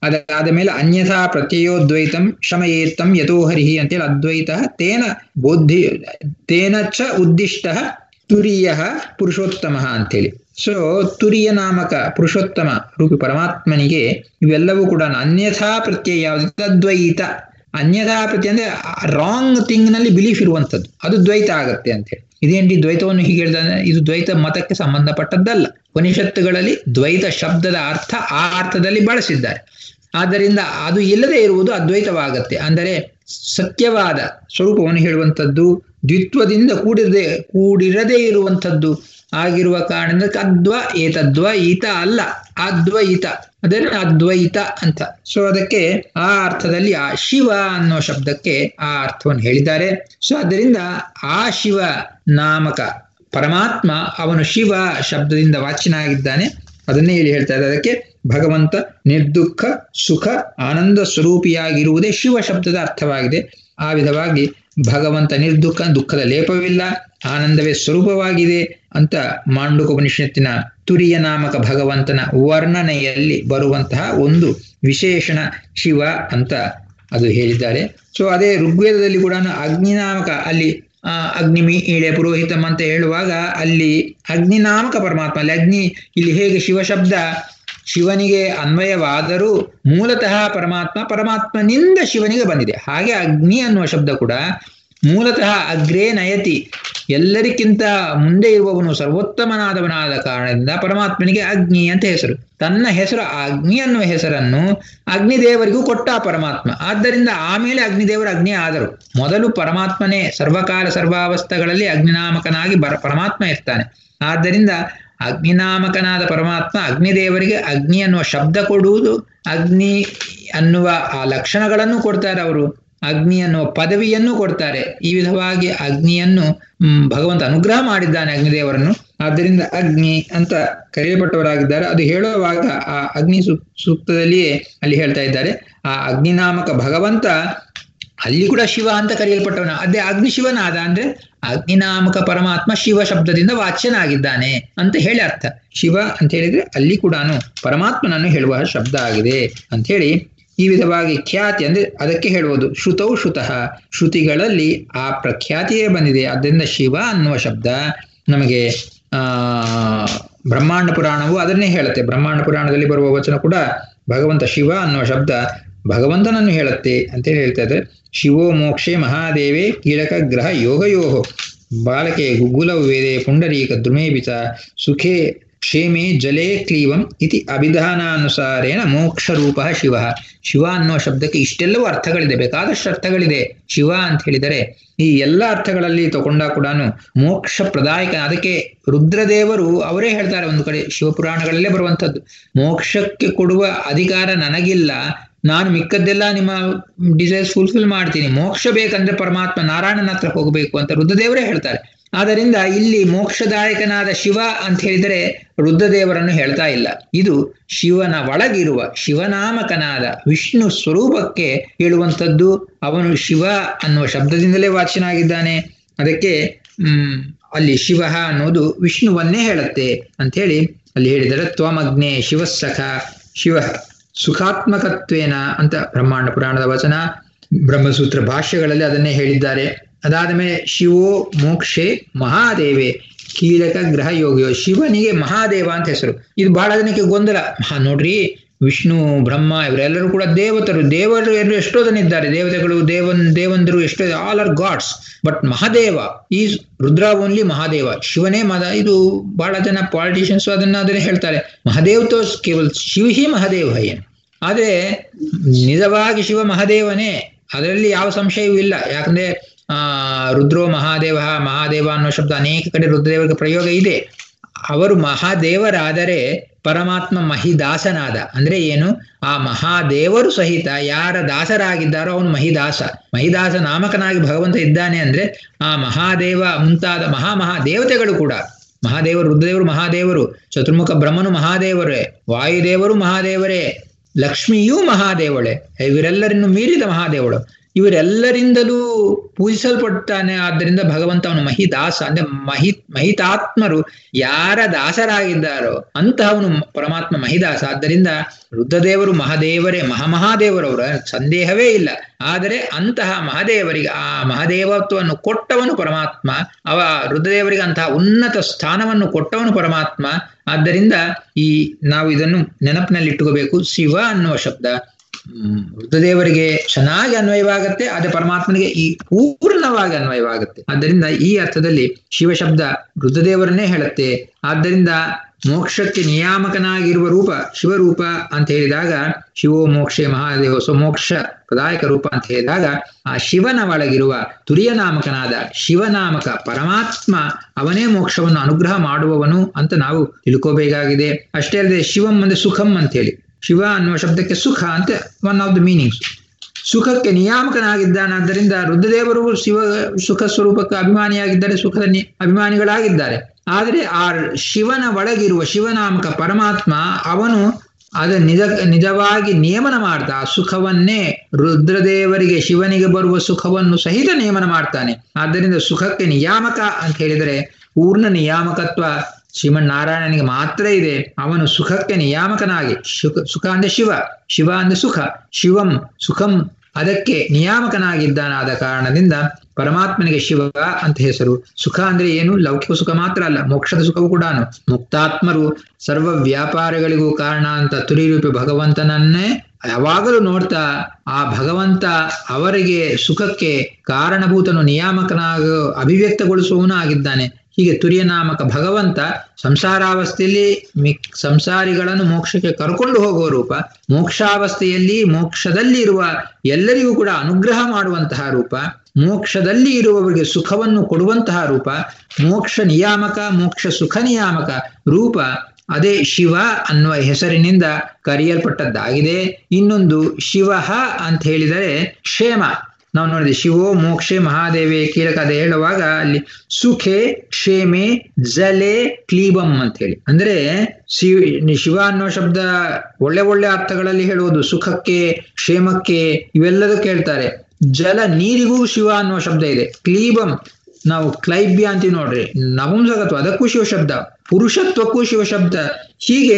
ಅದಾದ ಮೇಲೆ ಅನ್ಯಥಾ ಪ್ರತ್ಯಯೋದ್ವೈತಂ ಶಮಯೇತ್ತಂ ಯಥೋ ಹರಿಹಿ ಅಂತೇಳಿ ಅದ್ವೈತ ತೇನ ಬುದ್ಧಿ ತೇನ ಚ ಉದ್ದಿಷ್ಟ ತುರಿಯ ಪುರುಷೋತ್ತಮ ಅಂತೇಳಿ ಸೊ ತುರಿಯ ನಾಮಕ ಪುರುಷೋತ್ತಮ ರೂಪಿ ಪರಮಾತ್ಮನಿಗೆ ಇವೆಲ್ಲವೂ ಕೂಡ ಅನ್ಯಥಾ ಪ್ರತ್ಯಯ ಯಾವುದು ಅದ್ವೈತ ಅನ್ಯಥಾ ಪ್ರತ್ಯಯ ಅಂದ್ರೆ ರಾಂಗ್ ಥಿಂಗ್ ನಲ್ಲಿ ಬಿಲೀಫ್ ಇರುವಂತದ್ದು ಅದು ದ್ವೈತ ಆಗತ್ತೆ ಅಂತೇಳಿ ಇದೇನ್ರಿ ದ್ವೈತವನ್ನು ಹೀಗೆ ಹೇಳಿದ ಇದು ದ್ವೈತ ಮತಕ್ಕೆ ಸಂಬಂಧಪಟ್ಟದ್ದಲ್ಲ ಉಪನಿಷತ್ತುಗಳಲ್ಲಿ ದ್ವೈತ ಶಬ್ದದ ಅರ್ಥ ಆ ಅರ್ಥದಲ್ಲಿ ಬಳಸಿದ್ದಾರೆ ಆದ್ದರಿಂದ ಅದು ಇಲ್ಲದೆ ಇರುವುದು ಅದ್ವೈತವಾಗತ್ತೆ ಅಂದರೆ ಸತ್ಯವಾದ ಸ್ವರೂಪವನ್ನು ಹೇಳುವಂಥದ್ದು ದ್ವಿತ್ವದಿಂದ ಕೂಡಿರದೆ ಕೂಡಿರದೇ ಇರುವಂಥದ್ದು ಆಗಿರುವ ಕಾರಣದಿಂದ ಅದ್ವ ಏತದ್ವ ಈತ ಅಲ್ಲ ಅದ್ವೈತ ಅದನ್ನ ಅದ್ವೈತ ಅಂತ ಸೊ ಅದಕ್ಕೆ ಆ ಅರ್ಥದಲ್ಲಿ ಆ ಶಿವ ಅನ್ನೋ ಶಬ್ದಕ್ಕೆ ಆ ಅರ್ಥವನ್ನು ಹೇಳಿದ್ದಾರೆ ಸೊ ಅದರಿಂದ ಆ ಶಿವ ನಾಮಕ ಪರಮಾತ್ಮ ಅವನು ಶಿವ ಶಬ್ದದಿಂದ ವಾಚ್ಯನಾಗಿದ್ದಾನೆ ಅದನ್ನೇ ಇಲ್ಲಿ ಹೇಳ್ತಾ ಇದ್ದಾರೆ ಅದಕ್ಕೆ ಭಗವಂತ ನಿರ್ದುಃಖ ಸುಖ ಆನಂದ ಸ್ವರೂಪಿಯಾಗಿರುವುದೇ ಶಿವ ಶಬ್ದದ ಅರ್ಥವಾಗಿದೆ ಆ ವಿಧವಾಗಿ ಭಗವಂತ ನಿರ್ದುಃಖ ದುಃಖದ ಲೇಪವಿಲ್ಲ ಆನಂದವೇ ಸ್ವರೂಪವಾಗಿದೆ ಅಂತ ಮಾಂಡುಕೋಪನಿಷತ್ತಿನ ತುರಿಯ ನಾಮಕ ಭಗವಂತನ ವರ್ಣನೆಯಲ್ಲಿ ಬರುವಂತಹ ಒಂದು ವಿಶೇಷಣ ಶಿವ ಅಂತ ಅದು ಹೇಳಿದ್ದಾರೆ ಸೊ ಅದೇ ಋಗ್ವೇದದಲ್ಲಿ ಕೂಡ ಅಗ್ನಿನಾಮಕ ಅಲ್ಲಿ ಆ ಅಗ್ನಿಮಿ ಈಳೆ ಪುರೋಹಿತಂ ಅಂತ ಹೇಳುವಾಗ ಅಲ್ಲಿ ಅಗ್ನಿನಾಮಕ ಪರಮಾತ್ಮ ಅಲ್ಲಿ ಅಗ್ನಿ ಇಲ್ಲಿ ಹೇಗೆ ಶಿವಶಬ್ದ ಶಿವನಿಗೆ ಅನ್ವಯವಾದರೂ ಮೂಲತಃ ಪರಮಾತ್ಮ ಪರಮಾತ್ಮನಿಂದ ಶಿವನಿಗೆ ಬಂದಿದೆ ಹಾಗೆ ಅಗ್ನಿ ಅನ್ನುವ ಶಬ್ದ ಕೂಡ ಮೂಲತಃ ಅಗ್ರೇ ನಯತಿ ಎಲ್ಲರಿಗಿಂತ ಮುಂದೆ ಇರುವವನು ಸರ್ವೋತ್ತಮನಾದವನಾದ ಕಾರಣದಿಂದ ಪರಮಾತ್ಮನಿಗೆ ಅಗ್ನಿ ಅಂತ ಹೆಸರು ತನ್ನ ಹೆಸರು ಅಗ್ನಿ ಅನ್ನುವ ಹೆಸರನ್ನು ಅಗ್ನಿದೇವರಿಗೂ ಕೊಟ್ಟ ಪರಮಾತ್ಮ ಆದ್ದರಿಂದ ಆಮೇಲೆ ಅಗ್ನಿದೇವರು ಅಗ್ನಿ ಆದರು ಮೊದಲು ಪರಮಾತ್ಮನೇ ಸರ್ವಕಾಲ ಸರ್ವಾವಸ್ಥೆಗಳಲ್ಲಿ ಅಗ್ನಿನಾಮಕನಾಗಿ ಬರ ಪರಮಾತ್ಮ ಇರ್ತಾನೆ ಆದ್ದರಿಂದ ಅಗ್ನಿನಾಮಕನಾದ ಪರಮಾತ್ಮ ಅಗ್ನಿದೇವರಿಗೆ ಅಗ್ನಿ ಅನ್ನುವ ಶಬ್ದ ಕೊಡುವುದು ಅಗ್ನಿ ಅನ್ನುವ ಆ ಲಕ್ಷಣಗಳನ್ನು ಕೊಡ್ತಾರೆ ಅವರು ಅಗ್ನಿ ಅನ್ನುವ ಪದವಿಯನ್ನು ಕೊಡ್ತಾರೆ ಈ ವಿಧವಾಗಿ ಅಗ್ನಿಯನ್ನು ಭಗವಂತ ಅನುಗ್ರಹ ಮಾಡಿದ್ದಾನೆ ಅಗ್ನಿದೇವರನ್ನು ಆದ್ದರಿಂದ ಅಗ್ನಿ ಅಂತ ಕರೆಯಲ್ಪಟ್ಟವರಾಗಿದ್ದಾರೆ ಅದು ಹೇಳುವಾಗ ಆ ಅಗ್ನಿ ಸೂಕ್ತದಲ್ಲಿಯೇ ಅಲ್ಲಿ ಹೇಳ್ತಾ ಇದ್ದಾರೆ ಆ ಅಗ್ನಿನಾಮಕ ಭಗವಂತ ಅಲ್ಲಿ ಕೂಡ ಶಿವ ಅಂತ ಕರೆಯಲ್ಪಟ್ಟವನ ಅದೇ ಅಗ್ನಿ ಶಿವನಾದ ಅಂದ್ರೆ ಅಗ್ನಿನಾಮಕ ಪರಮಾತ್ಮ ಶಿವ ಶಬ್ದದಿಂದ ವಾಚ್ಯನಾಗಿದ್ದಾನೆ ಅಂತ ಹೇಳಿ ಅರ್ಥ ಶಿವ ಅಂತ ಹೇಳಿದ್ರೆ ಅಲ್ಲಿ ಕೂಡ ಪರಮಾತ್ಮನನ್ನು ಹೇಳುವ ಶಬ್ದ ಆಗಿದೆ ಅಂತ ಹೇಳಿ ಈ ವಿಧವಾಗಿ ಖ್ಯಾತಿ ಅಂದ್ರೆ ಅದಕ್ಕೆ ಹೇಳುವುದು ಶ್ರುತೌ ಶ್ರುತಃ ಶ್ರುತಿಗಳಲ್ಲಿ ಆ ಪ್ರಖ್ಯಾತಿಯೇ ಬಂದಿದೆ ಅದರಿಂದ ಶಿವ ಅನ್ನುವ ಶಬ್ದ ನಮಗೆ ಆ ಬ್ರಹ್ಮಾಂಡ ಪುರಾಣವು ಅದನ್ನೇ ಹೇಳುತ್ತೆ ಬ್ರಹ್ಮಾಂಡ ಪುರಾಣದಲ್ಲಿ ಬರುವ ವಚನ ಕೂಡ ಭಗವಂತ ಶಿವ ಅನ್ನುವ ಶಬ್ದ ಭಗವಂತನನ್ನು ಹೇಳುತ್ತೆ ಅಂತೇಳಿ ಹೇಳ್ತಾ ಇದ್ದಾರೆ ಶಿವೋ ಮೋಕ್ಷೆ ಮಹಾದೇವೇ ಕೀಳಕ ಗ್ರಹ ಯೋಗಯೋಹೋ ಬಾಲಕೆ ಗುಗ್ಗುಲ ವೇದೆ ಪುಂಡರೀಕ ದ್ರುಮೇಬಿತ ಸುಖೇ ಕ್ಷೇಮೆ ಜಲೇ ಕ್ಲೀವಂ ಇತಿ ಅಭಿಧಾನಾನುಸಾರೇಣ ಮೋಕ್ಷ ರೂಪ ಶಿವ ಶಿವ ಅನ್ನುವ ಶಬ್ದಕ್ಕೆ ಇಷ್ಟೆಲ್ಲವೂ ಅರ್ಥಗಳಿದೆ ಬೇಕಾದಷ್ಟು ಅರ್ಥಗಳಿದೆ ಶಿವ ಅಂತ ಹೇಳಿದರೆ ಈ ಎಲ್ಲ ಅರ್ಥಗಳಲ್ಲಿ ತಗೊಂಡ ಕೂಡ ಮೋಕ್ಷ ಪ್ರದಾಯಕ ಅದಕ್ಕೆ ರುದ್ರದೇವರು ಅವರೇ ಹೇಳ್ತಾರೆ ಒಂದು ಕಡೆ ಶಿವಪುರಾಣಗಳಲ್ಲೇ ಬರುವಂಥದ್ದು ಮೋಕ್ಷಕ್ಕೆ ಕೊಡುವ ಅಧಿಕಾರ ನನಗಿಲ್ಲ ನಾನು ಮಿಕ್ಕದ್ದೆಲ್ಲ ನಿಮ್ಮ ಡಿಸೈರ್ಸ್ ಫುಲ್ಫಿಲ್ ಮಾಡ್ತೀನಿ ಮೋಕ್ಷ ಬೇಕಂದ್ರೆ ಪರಮಾತ್ಮ ನಾರಾಯಣನ ಹತ್ರ ಹೋಗಬೇಕು ಅಂತ ರುದ್ರದೇವರೇ ಹೇಳ್ತಾರೆ ಆದ್ದರಿಂದ ಇಲ್ಲಿ ಮೋಕ್ಷದಾಯಕನಾದ ಶಿವ ಅಂತ ಹೇಳಿದರೆ ರುದ್ರದೇವರನ್ನು ಹೇಳ್ತಾ ಇಲ್ಲ ಇದು ಶಿವನ ಒಳಗಿರುವ ಶಿವನಾಮಕನಾದ ವಿಷ್ಣು ಸ್ವರೂಪಕ್ಕೆ ಹೇಳುವಂಥದ್ದು ಅವನು ಶಿವ ಅನ್ನುವ ಶಬ್ದದಿಂದಲೇ ವಾಚ್ಯನಾಗಿದ್ದಾನೆ ಅದಕ್ಕೆ ಹ್ಮ್ ಅಲ್ಲಿ ಶಿವ ಅನ್ನೋದು ವಿಷ್ಣುವನ್ನೇ ಹೇಳುತ್ತೆ ಅಂತ ಹೇಳಿ ಅಲ್ಲಿ ಹೇಳಿದರೆ ತ್ವಮಗ್ನೆ ಶಿವಸ್ಸಖ ಶಿವ ಸುಖಾತ್ಮಕತ್ವೇನ ಅಂತ ಬ್ರಹ್ಮಾಂಡ ಪುರಾಣದ ವಚನ ಬ್ರಹ್ಮಸೂತ್ರ ಭಾಷ್ಯಗಳಲ್ಲಿ ಅದನ್ನೇ ಹೇಳಿದ್ದಾರೆ ಅದಾದ ಮೇಲೆ ಶಿವೋ ಮೋಕ್ಷೆ ಮಹಾದೇವೆ ಕೀಲಕ ಗ್ರಹ ಯೋಗಿಯೋ ಶಿವನಿಗೆ ಮಹಾದೇವ ಅಂತ ಹೆಸರು ಇದು ಬಹಳ ಜನಕ್ಕೆ ಗೊಂದಲ ಹಾ ನೋಡ್ರಿ ವಿಷ್ಣು ಬ್ರಹ್ಮ ಇವರೆಲ್ಲರೂ ಕೂಡ ದೇವತರು ದೇವರು ಎಲ್ಲರೂ ಎಷ್ಟೋ ಜನ ಇದ್ದಾರೆ ದೇವತೆಗಳು ದೇವನ್ ದೇವಂದರು ಎಷ್ಟೋ all are gods but Mahadeva is Rudra only Mahadeva ಶಿವನೇ ಮದ ಇದು ಬಹಳ ಜನ ಪಾಲಿಟಿಷಿಯನ್ಸ್ ಅದನ್ನ ಅದನ್ನೇ ಹೇಳ್ತಾರೆ ಮಹಾದೇವ್ ತೋ ಕೇವಲ ಶಿವ ಹಿ ಮಹಾದೇವ ಏನು ಆದ್ರೆ ನಿಜವಾಗಿ ಶಿವ ಮಹಾದೇವನೇ ಅದರಲ್ಲಿ ಯಾವ ಸಂಶಯವೂ ಇಲ್ಲ ಯಾಕಂದ್ರೆ ಆ ರುದ್ರೋ ಮಹಾದೇವ ಮಹಾದೇವ ಅನ್ನೋ ಶಬ್ದ ಅನೇಕ ಕಡೆ ರುದ್ರದೇವರಿಗೆ ಪ್ರಯೋಗ ಇದೆ ಅವರು ಮಹಾದೇವರಾದರೆ ಪರಮಾತ್ಮ ಮಹಿದಾಸನಾದ ಅಂದ್ರೆ ಏನು ಆ ಮಹಾದೇವರು ಸಹಿತ ಯಾರ ದಾಸರಾಗಿದ್ದಾರೋ ಅವನು ಮಹಿದಾಸ ಮಹಿದಾಸ ನಾಮಕನಾಗಿ ಭಗವಂತ ಇದ್ದಾನೆ ಅಂದ್ರೆ ಆ ಮಹಾದೇವ ಮುಂತಾದ ಮಹಾ ಮಹಾ ದೇವತೆಗಳು ಕೂಡ ಮಹಾದೇವರು ರುದ್ರದೇವರು ಮಹಾದೇವರು ಚತುರ್ಮುಖ ಬ್ರಹ್ಮನು ಮಹಾದೇವರೇ ವಾಯುದೇವರು ಮಹಾದೇವರೇ ಲಕ್ಷ್ಮಿಯೂ ಮಹಾದೇವಳೆ ಇವರೆಲ್ಲರನ್ನು ಮೀರಿದ ಮಹಾದೇವಳು ಇವರೆಲ್ಲರಿಂದಲೂ ಪೂಜಿಸಲ್ಪಡ್ತಾನೆ ಆದ್ದರಿಂದ ಭಗವಂತ ಅವನು ಮಹಿದಾಸ ಅಂದ್ರೆ ಮಹಿ ಮಹಿತಾತ್ಮರು ಯಾರ ದಾಸರಾಗಿದ್ದಾರೋ ಅಂತಹವನು ಪರಮಾತ್ಮ ಮಹಿದಾಸ ಆದ್ದರಿಂದ ರುದ್ರದೇವರು ಮಹಾದೇವರೇ ಮಹಾಮಹಾದೇವರವರ ಸಂದೇಹವೇ ಇಲ್ಲ ಆದರೆ ಅಂತಹ ಮಹಾದೇವರಿಗೆ ಆ ಮಹಾದೇವತ್ವವನ್ನು ಕೊಟ್ಟವನು ಪರಮಾತ್ಮ ಅವ ರುದ್ರದೇವರಿಗೆ ಅಂತಹ ಉನ್ನತ ಸ್ಥಾನವನ್ನು ಕೊಟ್ಟವನು ಪರಮಾತ್ಮ ಆದ್ದರಿಂದ ಈ ನಾವು ಇದನ್ನು ನೆನಪಿನಲ್ಲಿಟ್ಟುಕೋಬೇಕು ಶಿವ ಅನ್ನುವ ಶಬ್ದ ಹ್ಮ್ ರುದ್ರದೇವರಿಗೆ ಚೆನ್ನಾಗಿ ಅನ್ವಯವಾಗುತ್ತೆ ಆದರೆ ಪರಮಾತ್ಮನಿಗೆ ಈ ಪೂರ್ಣವಾಗಿ ಅನ್ವಯವಾಗುತ್ತೆ ಆದ್ದರಿಂದ ಈ ಅರ್ಥದಲ್ಲಿ ಶಿವಶಬ್ದ ರುದ್ರದೇವರನ್ನೇ ಹೇಳುತ್ತೆ ಆದ್ದರಿಂದ ಮೋಕ್ಷಕ್ಕೆ ನಿಯಾಮಕನಾಗಿರುವ ರೂಪ ಶಿವರೂಪ ಅಂತ ಹೇಳಿದಾಗ ಶಿವೋ ಮೋಕ್ಷೆ ಮಹಾದೇವ ಸೊ ಮೋಕ್ಷ ಪ್ರದಾಯಕ ರೂಪ ಅಂತ ಹೇಳಿದಾಗ ಆ ಶಿವನ ಒಳಗಿರುವ ತುರಿಯ ನಾಮಕನಾದ ಶಿವನಾಮಕ ಪರಮಾತ್ಮ ಅವನೇ ಮೋಕ್ಷವನ್ನು ಅನುಗ್ರಹ ಮಾಡುವವನು ಅಂತ ನಾವು ತಿಳ್ಕೋಬೇಕಾಗಿದೆ ಅಷ್ಟೇ ಅಲ್ಲದೆ ಶಿವಂ ಅಂದ್ರೆ ಸುಖಂ ಅಂತ ಹೇಳಿ ಶಿವ ಅನ್ನುವ ಶಬ್ದಕ್ಕೆ ಸುಖ ಅಂತ ಒನ್ ಆಫ್ ದ ಮೀನಿಂಗ್ಸ್ ಸುಖಕ್ಕೆ ನಿಯಾಮಕನಾಗಿದ್ದಾನಾದ್ದರಿಂದ ರುದ್ರದೇವರು ಶಿವ ಸುಖ ಸ್ವರೂಪಕ್ಕೆ ಅಭಿಮಾನಿಯಾಗಿದ್ದಾರೆ ಸುಖದ ನಿ ಅಭಿಮಾನಿಗಳಾಗಿದ್ದಾರೆ ಆದರೆ ಆ ಶಿವನ ಒಳಗಿರುವ ಶಿವನಾಮಕ ಪರಮಾತ್ಮ ಅವನು ಅದ ನಿಜ ನಿಜವಾಗಿ ನಿಯಮನ ಮಾಡ್ತಾ ಆ ಸುಖವನ್ನೇ ರುದ್ರದೇವರಿಗೆ ಶಿವನಿಗೆ ಬರುವ ಸುಖವನ್ನು ಸಹಿತ ನಿಯಮನ ಮಾಡ್ತಾನೆ ಆದ್ದರಿಂದ ಸುಖಕ್ಕೆ ನಿಯಾಮಕ ಅಂತ ಹೇಳಿದರೆ ಪೂರ್ಣ ನಿಯಾಮಕತ್ವ ಶ್ರೀಮನ್ನಾರಾಯಣನಿಗೆ ಮಾತ್ರ ಇದೆ ಅವನು ಸುಖಕ್ಕೆ ನಿಯಾಮಕನಾಗಿ ಸುಖ ಸುಖ ಅಂದ್ರೆ ಶಿವ ಶಿವ ಅಂದ್ರೆ ಸುಖ ಶಿವಂ ಸುಖಂ ಅದಕ್ಕೆ ನಿಯಾಮಕನಾಗಿದ್ದಾನಾದ ಕಾರಣದಿಂದ ಪರಮಾತ್ಮನಿಗೆ ಶಿವ ಅಂತ ಹೆಸರು ಸುಖ ಅಂದ್ರೆ ಏನು ಲೌಕಿಕ ಸುಖ ಮಾತ್ರ ಅಲ್ಲ ಮೋಕ್ಷದ ಸುಖವೂ ಕೂಡ ಮುಕ್ತಾತ್ಮರು ಸರ್ವ ವ್ಯಾಪಾರಗಳಿಗೂ ಕಾರಣ ಅಂತ ತುರಿರೂಪಿ ಭಗವಂತನನ್ನೇ ಯಾವಾಗಲೂ ನೋಡ್ತಾ ಆ ಭಗವಂತ ಅವರಿಗೆ ಸುಖಕ್ಕೆ ಕಾರಣಭೂತನು ನಿಯಾಮಕನಾಗ ಅಭಿವ್ಯಕ್ತಗೊಳಿಸುವವನು ಆಗಿದ್ದಾನೆ ಹೀಗೆ ತುರಿಯ ನಾಮಕ ಭಗವಂತ ಸಂಸಾರಾವಸ್ಥೆಯಲ್ಲಿ ಮಿಕ್ ಸಂಸಾರಿಗಳನ್ನು ಮೋಕ್ಷಕ್ಕೆ ಕರ್ಕೊಂಡು ಹೋಗುವ ರೂಪ ಮೋಕ್ಷಾವಸ್ಥೆಯಲ್ಲಿ ಮೋಕ್ಷದಲ್ಲಿ ಇರುವ ಎಲ್ಲರಿಗೂ ಕೂಡ ಅನುಗ್ರಹ ಮಾಡುವಂತಹ ರೂಪ ಮೋಕ್ಷದಲ್ಲಿ ಇರುವವರಿಗೆ ಸುಖವನ್ನು ಕೊಡುವಂತಹ ರೂಪ ಮೋಕ್ಷ ನಿಯಾಮಕ ಮೋಕ್ಷ ಸುಖ ನಿಯಾಮಕ ರೂಪ ಅದೇ ಶಿವ ಅನ್ನುವ ಹೆಸರಿನಿಂದ ಕರೆಯಲ್ಪಟ್ಟದ್ದಾಗಿದೆ ಇನ್ನೊಂದು ಶಿವ ಅಂತ ಹೇಳಿದರೆ ಕ್ಷೇಮ ನಾವು ನೋಡಿದ್ವಿ ಶಿವೋ ಮೋಕ್ಷೆ ಮಹಾದೇವೆ ಕೀಲಕ ಅದೇ ಹೇಳುವಾಗ ಅಲ್ಲಿ ಸುಖೆ ಕ್ಷೇಮೆ ಜಲೆ ಕ್ಲೀಬಂ ಅಂತ ಹೇಳಿ ಅಂದ್ರೆ ಶಿವ ಶಿವ ಅನ್ನೋ ಶಬ್ದ ಒಳ್ಳೆ ಒಳ್ಳೆ ಅರ್ಥಗಳಲ್ಲಿ ಹೇಳುವುದು ಸುಖಕ್ಕೆ ಕ್ಷೇಮಕ್ಕೆ ಇವೆಲ್ಲದಕ್ಕೆ ಹೇಳ್ತಾರೆ ಜಲ ನೀರಿಗೂ ಶಿವ ಅನ್ನುವ ಶಬ್ದ ಇದೆ ಕ್ಲೀಬಂ ನಾವು ಕ್ಲೈಬ್ಯ ಅಂತೀವಿ ನೋಡ್ರಿ ನಪುಂಸಕತ್ವ ಅದಕ್ಕೂ ಶಿವ ಶಬ್ದ ಪುರುಷತ್ವಕ್ಕೂ ಶಿವ ಶಬ್ದ ಹೀಗೆ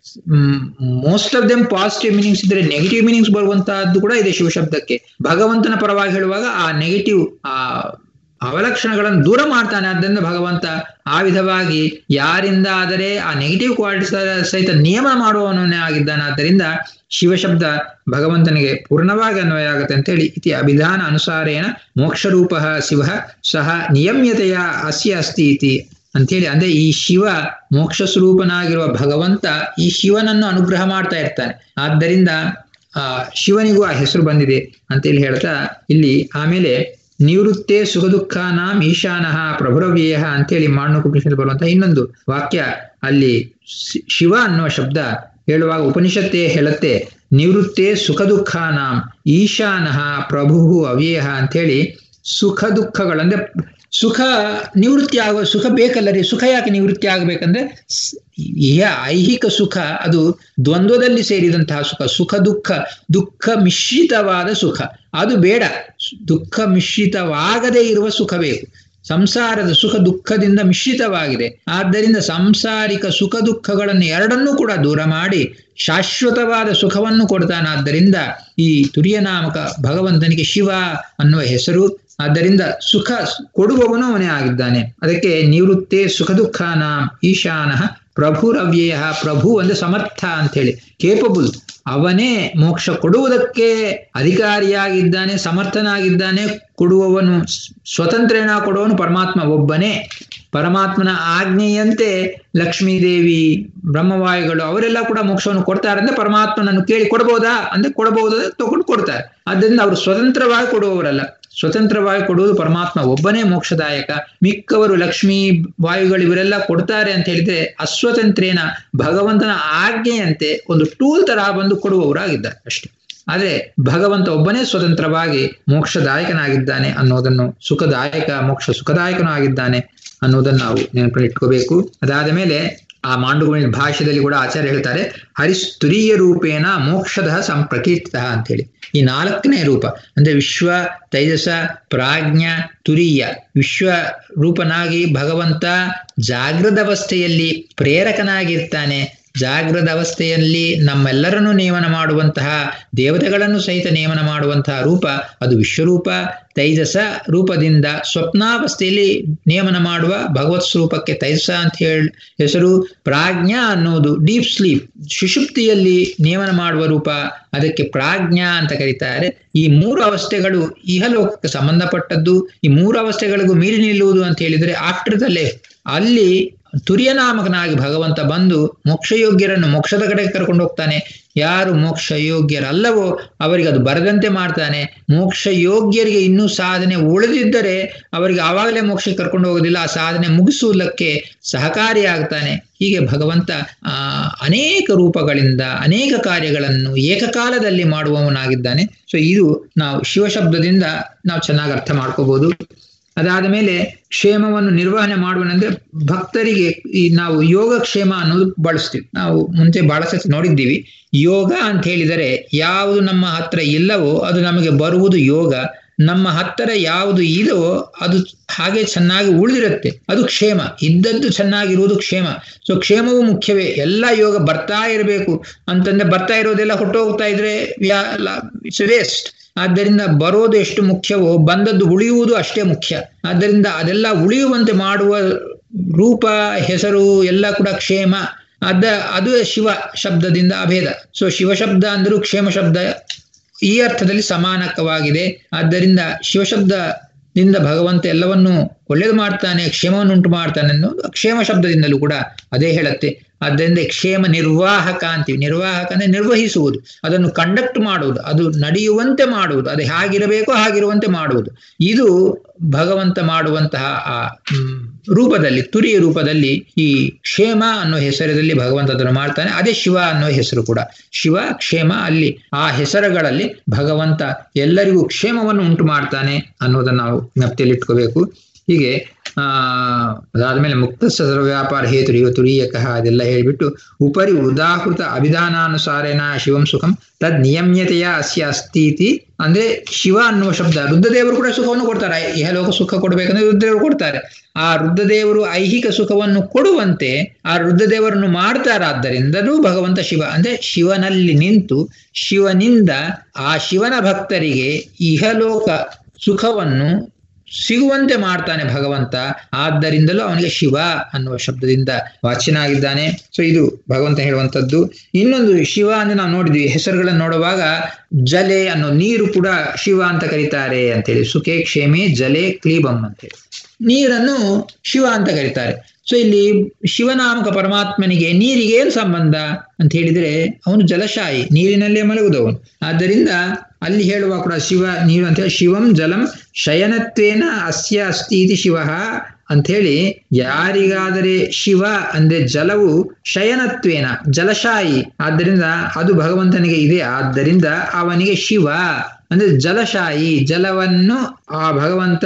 most of them positive meanings ಇದ್ರೆ ನೆಗೆಟಿವ್ ಮೀನಿಂಗ್ಸ್ ಬರುವಂತಹದ್ದು ಕೂಡ ಇದೆ ಶಿವ ಶಬ್ದಕ್ಕೆ ಭಗವಂತನ ಪರವಾಗಿ ಹೇಳುವಾಗ ಆ ನೆಗೆಟಿವ್ ಆ ಅವಲಕ್ಷಣಗಳನ್ನು ದೂರ ಮಾಡ್ತಾನೆ ಆದ್ದರಿಂದ ಭಗವಂತ ಆ ವಿಧವಾಗಿ ಯಾರಿಂದ ಆದರೆ ಆ ನೆಗೆಟಿವ್ ಕ್ವಾಲಿಟೀಸ್ ಸಹಿತ ನಿಯಮ ಮಾಡುವವನೇ ಆಗಿದ್ದಾನೆ ಆದ್ದರಿಂದ ಶಿವಶಬ್ದ ಭಗವಂತನಿಗೆ ಪೂರ್ಣವಾಗಿ ಅನ್ವಯ ಆಗುತ್ತೆ ಅಂತೇಳಿ ಇತಿ ಅಭಿಧಾನ ಅನುಸಾರೇಣ ಮೋಕ್ಷರೂಪ ಶಿವ ಸಹ ನಿಯಮ್ಯತೆಯ ಅಸ್ಯ ಅಸ್ತಿ ಇತಿ ಅಂಥೇಳಿ ಅಂದ್ರೆ ಈ ಶಿವ ಮೋಕ್ಷ ಸ್ವರೂಪನಾಗಿರುವ ಭಗವಂತ ಈ ಶಿವನನ್ನು ಅನುಗ್ರಹ ಮಾಡ್ತಾ ಇರ್ತಾನೆ ಆದ್ದರಿಂದ ಆ ಶಿವನಿಗೂ ಆ ಹೆಸರು ಬಂದಿದೆ ಅಂತೇಳಿ ಹೇಳ್ತಾ ಇಲ್ಲಿ ಆಮೇಲೆ ನಿವೃತ್ತೇ ಸುಖ ದುಃಖಾನಾಂ ಈಶಾನಃ ಪ್ರಭುರವ್ಯಯ ಅಂತೇಳಿ ಮಾಂಡುಕೋಪನಿಷತ್ ಬರುವಂತಹ ಇನ್ನೊಂದು ವಾಕ್ಯ ಅಲ್ಲಿ ಶಿವ ಅನ್ನುವ ಶಬ್ದ ಹೇಳುವಾಗ ಉಪನಿಷತ್ತೇ ಹೇಳುತ್ತೆ ನಿವೃತ್ತೇ ಸುಖ ದುಃಖಾನಾಂ ಈಶಾನಃ ಪ್ರಭು ಅವ್ಯಯ ಅಂತೇಳಿ ಸುಖ ದುಃಖಗಳಂದ್ರೆ ಸುಖ ನಿವೃತ್ತಿ ಆಗುವ ಸುಖ ಬೇಕಲ್ಲ ರೀ ಸುಖ ಯಾಕೆ ನಿವೃತ್ತಿ ಆಗಬೇಕಂದ್ರೆ ಇಹ ಐಹಿಕ ಸುಖ ಅದು ದ್ವಂದ್ವದಲ್ಲಿ ಸೇರಿದಂತಹ ಸುಖ ಸುಖ ದುಃಖ ದುಃಖ ಮಿಶ್ರಿತವಾದ ಸುಖ ಅದು ಬೇಡ ದುಃಖ ಮಿಶ್ರಿತವಾಗದೇ ಇರುವ ಸುಖ ಬೇಕು ಸಂಸಾರದ ಸುಖ ದುಃಖದಿಂದ ಮಿಶ್ರಿತವಾಗಿದೆ ಆದ್ದರಿಂದ ಸಾಂಸಾರಿಕ ಸುಖ ದುಃಖಗಳನ್ನು ಎರಡನ್ನೂ ಕೂಡ ದೂರ ಮಾಡಿ ಶಾಶ್ವತವಾದ ಸುಖವನ್ನು ಕೊಡ್ತಾನಾದ್ದರಿಂದ ಈ ತುರಿಯ ನಾಮಕ ಭಗವಂತನಿಗೆ ಶಿವ ಅನ್ನುವ ಹೆಸರು ಆದ್ದರಿಂದ ಸುಖ ಕೊಡುವವನು ಅವನೇ ಆಗಿದ್ದಾನೆ ಅದಕ್ಕೆ ನಿವೃತ್ತೇ ಸುಖ ದುಃಖಾನ ಈಶಾನಃ ಪ್ರಭುರವ್ಯಯ ಪ್ರಭು ಅಂದ್ರೆ ಸಮರ್ಥ ಅಂತೇಳಿ ಕೇಪಬಲ್ ಅವನೇ ಮೋಕ್ಷ ಕೊಡುವುದಕ್ಕೆ ಅಧಿಕಾರಿಯಾಗಿದ್ದಾನೆ ಸಮರ್ಥನಾಗಿದ್ದಾನೆ ಕೊಡುವವನು ಸ್ವತಂತ್ರನ ಕೊಡುವವನು ಪರಮಾತ್ಮ ಒಬ್ಬನೇ ಪರಮಾತ್ಮನ ಆಜ್ಞೆಯಂತೆ ಲಕ್ಷ್ಮೀದೇವಿ ಬ್ರಹ್ಮವಾಯುಗಳು ಅವರೆಲ್ಲ ಕೂಡ ಮೋಕ್ಷವನ್ನು ಕೊಡ್ತಾರೆ ಅಂದ್ರೆ ಪರಮಾತ್ಮನನ್ನು ಕೇಳಿ ಕೊಡಬಹುದಾ ಅಂದ್ರೆ ಕೊಡಬಹುದು ತಗೊಂಡು ಕೊಡ್ತಾರೆ ಆದ್ದರಿಂದ ಅವರು ಸ್ವತಂತ್ರವಾಗಿ ಕೊಡುವವರಲ್ಲ ಸ್ವತಂತ್ರವಾಗಿ ಕೊಡುವುದು ಪರಮಾತ್ಮ ಒಬ್ಬನೇ ಮೋಕ್ಷದಾಯಕ ಮಿಕ್ಕವರು ಲಕ್ಷ್ಮೀ ವಾಯುಗಳು ಇವರೆಲ್ಲ ಕೊಡ್ತಾರೆ ಅಂತ ಹೇಳಿದ್ರೆ ಅಸ್ವತಂತ್ರೇನ ಭಗವಂತನ ಆಜ್ಞೆಯಂತೆ ಒಂದು ಟೂಲ್ ತರಹ ಬಂದು ಕೊಡುವವರಾಗಿದ್ದಾರೆ ಅಷ್ಟೇ ಆದ್ರೆ ಭಗವಂತ ಒಬ್ಬನೇ ಸ್ವತಂತ್ರವಾಗಿ ಮೋಕ್ಷದಾಯಕನಾಗಿದ್ದಾನೆ ಅನ್ನೋದನ್ನು ಸುಖದಾಯಕ ಮೋಕ್ಷ ಸುಖದಾಯಕನೂ ಆಗಿದ್ದಾನೆ ಅನ್ನೋದನ್ನು ನಾವು ನೆನಪಿಟ್ಕೋಬೇಕು ಅದಾದ ಮೇಲೆ ಆ ಮಾಂಡುಗುಣ ಭಾಷೆಯಲ್ಲಿ ಕೂಡ ಆಚಾರ್ಯ ಹೇಳ್ತಾರೆ ಹರಿಸ್ತುರಿಯ ರೂಪೇಣ ಮೋಕ್ಷದ ಸಂಪ್ರಕೀರ್ತಿತ ಅಂತೇಳಿ ಈ ನಾಲ್ಕನೇ ರೂಪ ಅಂದ್ರೆ ವಿಶ್ವ ತೈಜಸ ಪ್ರಾಜ್ಞ ತುರಿಯ ವಿಶ್ವ ರೂಪನಾಗಿ ಭಗವಂತ ಜಾಗೃತ ಅವಸ್ಥೆಯಲ್ಲಿ ಪ್ರೇರಕನಾಗಿರ್ತಾನೆ ಜಾಗೃತ ಅವಸ್ಥೆಯಲ್ಲಿ ನಮ್ಮೆಲ್ಲರನ್ನು ನೇಮನ ಮಾಡುವಂತಹ ದೇವತೆಗಳನ್ನು ಸಹಿತ ನೇಮನ ಮಾಡುವಂತಹ ರೂಪ ಅದು ವಿಶ್ವರೂಪ ತೈಜಸ ರೂಪದಿಂದ ಸ್ವಪ್ನಾವಸ್ಥೆಯಲ್ಲಿ ನೇಮನ ಮಾಡುವ ಭಗವತ್ ಸ್ವರೂಪಕ್ಕೆ ತೈಜಸ ಅಂತ ಹೇಳಿ ಹೆಸರು ಪ್ರಾಜ್ಞಾ ಅನ್ನೋದು ಡೀಪ್ ಸ್ಲೀಪ್ ಸುಷುಪ್ತಿಯಲ್ಲಿ ನೇಮನ ಮಾಡುವ ರೂಪ ಅದಕ್ಕೆ ಪ್ರಾಜ್ಞಾ ಅಂತ ಕರೀತಾರೆ ಈ ಮೂರು ಅವಸ್ಥೆಗಳು ಇಹಲೋಕಕ್ಕೆ ಸಂಬಂಧಪಟ್ಟದ್ದು ಈ ಮೂರು ಅವಸ್ಥೆಗಳಿಗೂ ಮೀರಿ ನಿಲ್ಲುವುದು ಅಂತ ಹೇಳಿದ್ರೆ ಆಫ್ಟರ್ ದ ಲೈಫ್ ಅಲ್ಲಿ ತುರ್ಯನಾಮಕನಾಗಿ ಭಗವಂತ ಬಂದು ಮೋಕ್ಷಯೋಗ್ಯರನ್ನು ಮೋಕ್ಷದ ಕಡೆಗೆ ಕರ್ಕೊಂಡು ಹೋಗ್ತಾನೆ ಯಾರು ಮೋಕ್ಷ ಯೋಗ್ಯರಲ್ಲವೋ ಅವರಿಗೆ ಅದು ಬರದಂತೆ ಮಾಡ್ತಾನೆ ಮೋಕ್ಷ ಯೋಗ್ಯರಿಗೆ ಇನ್ನೂ ಸಾಧನೆ ಉಳಿದಿದ್ದರೆ ಅವರಿಗೆ ಆವಾಗಲೇ ಮೋಕ್ಷಕ್ಕೆ ಕರ್ಕೊಂಡು ಹೋಗೋದಿಲ್ಲ ಆ ಸಾಧನೆ ಮುಗಿಸುವುದಕ್ಕೆ ಸಹಕಾರಿಯಾಗ್ತಾನೆ ಹೀಗೆ ಭಗವಂತ ಆ ಅನೇಕ ರೂಪಗಳಿಂದ ಅನೇಕ ಕಾರ್ಯಗಳನ್ನು ಏಕಕಾಲದಲ್ಲಿ ಮಾಡುವವನಾಗಿದ್ದಾನೆ ಸೊ ಇದು ನಾವು ಶಿವಶಬ್ದದಿಂದ ನಾವು ಚೆನ್ನಾಗಿ ಅರ್ಥ ಮಾಡ್ಕೋಬಹುದು ಅದಾದ ಮೇಲೆ ಕ್ಷೇಮವನ್ನು ನಿರ್ವಹಣೆ ಮಾಡುವನಂದ್ರೆ ಭಕ್ತರಿಗೆ ಈ ನಾವು ಯೋಗಕ್ಷೇಮ ಅನ್ನೋದು ಬಳಸ್ತೀವಿ ನಾವು ಮುಂಚೆ ಬಹಳ ಸತಿ ನೋಡಿದ್ದೀವಿ ಯೋಗ ಅಂತ ಹೇಳಿದರೆ ಯಾವುದು ನಮ್ಮ ಹತ್ರ ಇಲ್ಲವೋ ಅದು ನಮಗೆ ಬರುವುದು ಯೋಗ ನಮ್ಮ ಹತ್ತಿರ ಯಾವುದು ಇದವೋ ಅದು ಹಾಗೆ ಚೆನ್ನಾಗಿ ಉಳಿದಿರುತ್ತೆ ಅದು ಕ್ಷೇಮ ಇದ್ದದ್ದು ಚೆನ್ನಾಗಿರುವುದು ಕ್ಷೇಮ ಸೊ ಕ್ಷೇಮವು ಮುಖ್ಯವೇ ಎಲ್ಲ ಯೋಗ ಬರ್ತಾ ಇರಬೇಕು ಅಂತಂದ್ರೆ ಬರ್ತಾ ಇರೋದೆಲ್ಲ ಹೊಟ್ಟೋಗ್ತಾ ಇದ್ರೆ ಇಟ್ಸ್ ವೇಸ್ಟ್ ಆದ್ದರಿಂದ ಬರೋದು ಎಷ್ಟು ಮುಖ್ಯವೋ ಬಂದದ್ದು ಉಳಿಯುವುದು ಅಷ್ಟೇ ಮುಖ್ಯ ಆದ್ದರಿಂದ ಅದೆಲ್ಲ ಉಳಿಯುವಂತೆ ಮಾಡುವ ರೂಪ ಹೆಸರು ಎಲ್ಲ ಕೂಡ ಕ್ಷೇಮ ಅದ ಅದು ಶಿವ ಶಬ್ದದಿಂದ ಅಭೇದ ಸೊ ಶಿವ ಶಬ್ದ ಅಂದರೂ ಕ್ಷೇಮ ಶಬ್ದ ಈ ಅರ್ಥದಲ್ಲಿ ಸಮಾನಕವಾಗಿದೆ ಆದ್ದರಿಂದ ಶಿವಶಬ್ದದಿಂದ ಭಗವಂತ ಎಲ್ಲವನ್ನು ಒಳ್ಳೇದು ಮಾಡ್ತಾನೆ ಕ್ಷೇಮವನ್ನು ಉಂಟು ಮಾಡ್ತಾನೆ ಅನ್ನೋದು ಕ್ಷೇಮ ಶಬ್ದದಿಂದಲೂ ಕೂಡ ಅದೇ ಹೇಳುತ್ತೆ ಆದ್ದರಿಂದ ಕ್ಷೇಮ ನಿರ್ವಾಹಕ ಅಂತೀವಿ ನಿರ್ವಾಹಕ ಅಂದ್ರೆ ನಿರ್ವಹಿಸುವುದು ಅದನ್ನು ಕಂಡಕ್ಟ್ ಮಾಡುವುದು ಅದು ನಡೆಯುವಂತೆ ಮಾಡುವುದು ಅದು ಹೇಗಿರಬೇಕೋ ಹಾಗಿರುವಂತೆ ಮಾಡುವುದು ಇದು ಭಗವಂತ ಮಾಡುವಂತಹ ಆ ರೂಪದಲ್ಲಿ ತುರಿಯ ರೂಪದಲ್ಲಿ ಈ ಕ್ಷೇಮ ಅನ್ನೋ ಹೆಸರಲ್ಲಿ ಭಗವಂತ ಅದನ್ನು ಮಾಡ್ತಾನೆ ಅದೇ ಶಿವ ಅನ್ನೋ ಹೆಸರು ಕೂಡ ಶಿವ ಕ್ಷೇಮ ಅಲ್ಲಿ ಆ ಹೆಸರುಗಳಲ್ಲಿ ಭಗವಂತ ಎಲ್ಲರಿಗೂ ಕ್ಷೇಮವನ್ನು ಉಂಟು ಮಾಡ್ತಾನೆ ಅನ್ನೋದನ್ನು ನಾವು ಜ್ಞಪ್ತಿಯಲ್ಲಿ ಇಟ್ಕೋಬೇಕು ಹೀಗೆ ಆ ಅದಾದ್ಮೇಲೆ ಮುಕ್ತ ಸರ್ವ ವ್ಯಾಪಾರ ಹೇತು ಇವ ತುರೀಯಕಃ ಅದೆಲ್ಲ ಹೇಳಿಬಿಟ್ಟು ಉಪರಿ ಉದಾಹೃತ ಅಭಿಧಾನಾನುಸಾರೇನ ಶಿವಂ ಸುಖಂ ತದ್ ನಿಯಮ್ಯತೆಯ ಅಸ್ಯ ಅಸ್ತೀತಿ ಅಂದ್ರೆ ಶಿವ ಅನ್ನುವ ಶಬ್ದ ರುದ್ರದೇವರು ಕೂಡ ಸುಖವನ್ನು ಕೊಡ್ತಾರೆ ಇಹಲೋಕ ಸುಖ ಕೊಡ್ಬೇಕಂದ್ರೆ ರುದ್ರದೇವರು ಕೊಡ್ತಾರೆ ಆ ರುದ್ರದೇವರು ಐಹಿಕ ಸುಖವನ್ನು ಕೊಡುವಂತೆ ಆ ರುದ್ರದೇವರನ್ನು ಮಾಡ್ತಾರಾದ್ದರಿಂದಲೂ ಭಗವಂತ ಶಿವ ಅಂದ್ರೆ ಶಿವನಲ್ಲಿ ನಿಂತು ಶಿವನಿಂದ ಆ ಶಿವನ ಭಕ್ತರಿಗೆ ಇಹಲೋಕ ಸುಖವನ್ನು ಸಿಗುವಂತೆ ಮಾಡ್ತಾನೆ ಭಗವಂತ ಆದ್ದರಿಂದಲೂ ಅವನಿಗೆ ಶಿವ ಅನ್ನುವ ಶಬ್ದದಿಂದ ವಾಚ್ಯನಾಗಿದ್ದಾನೆ ಸೊ ಇದು ಭಗವಂತ ಹೇಳುವಂಥದ್ದು ಇನ್ನೊಂದು ಶಿವ ಅಂದ್ರೆ ನಾವು ನೋಡಿದ್ವಿ ಹೆಸರುಗಳನ್ನು ನೋಡುವಾಗ ಜಲೆ ಅನ್ನೋ ನೀರು ಕೂಡ ಶಿವ ಅಂತ ಕರೀತಾರೆ ಅಂತೇಳಿ ಸುಖೇ ಕ್ಷೇಮೆ ಜಲೆ ಕ್ಲೀಬಂ ಅಂತೇಳಿ ನೀರನ್ನು ಶಿವ ಅಂತ ಕರೀತಾರೆ ಸೊ ಇಲ್ಲಿ ಶಿವನಾಮಕ ಪರಮಾತ್ಮನಿಗೆ ನೀರಿಗೆ ಏನು ಸಂಬಂಧ ಅಂತ ಹೇಳಿದ್ರೆ ಅವನು ಜಲಶಾಯಿ ನೀರಿನಲ್ಲೇ ಮಲಗುದವನು ಆದ್ದರಿಂದ ಅಲ್ಲಿ ಹೇಳುವ ಕೂಡ ಶಿವ ನೀರು ಅಂತ ಹೇಳಿ ಶಿವಂ ಜಲಂ ಶಯನತ್ವೇನ ಅಸ್ಯ ಅಸ್ತಿ ಇತಿ ಶಿವ ಅಂಥೇಳಿ ಯಾರಿಗಾದರೆ ಶಿವ ಅಂದ್ರೆ ಜಲವು ಶಯನತ್ವೇನ ಜಲಶಾಯಿ ಆದ್ದರಿಂದ ಅದು ಭಗವಂತನಿಗೆ ಇದೆ ಆದ್ದರಿಂದ ಅವನಿಗೆ ಶಿವ ಅಂದ್ರೆ ಜಲಶಾಯಿ ಜಲವನ್ನು ಆ ಭಗವಂತ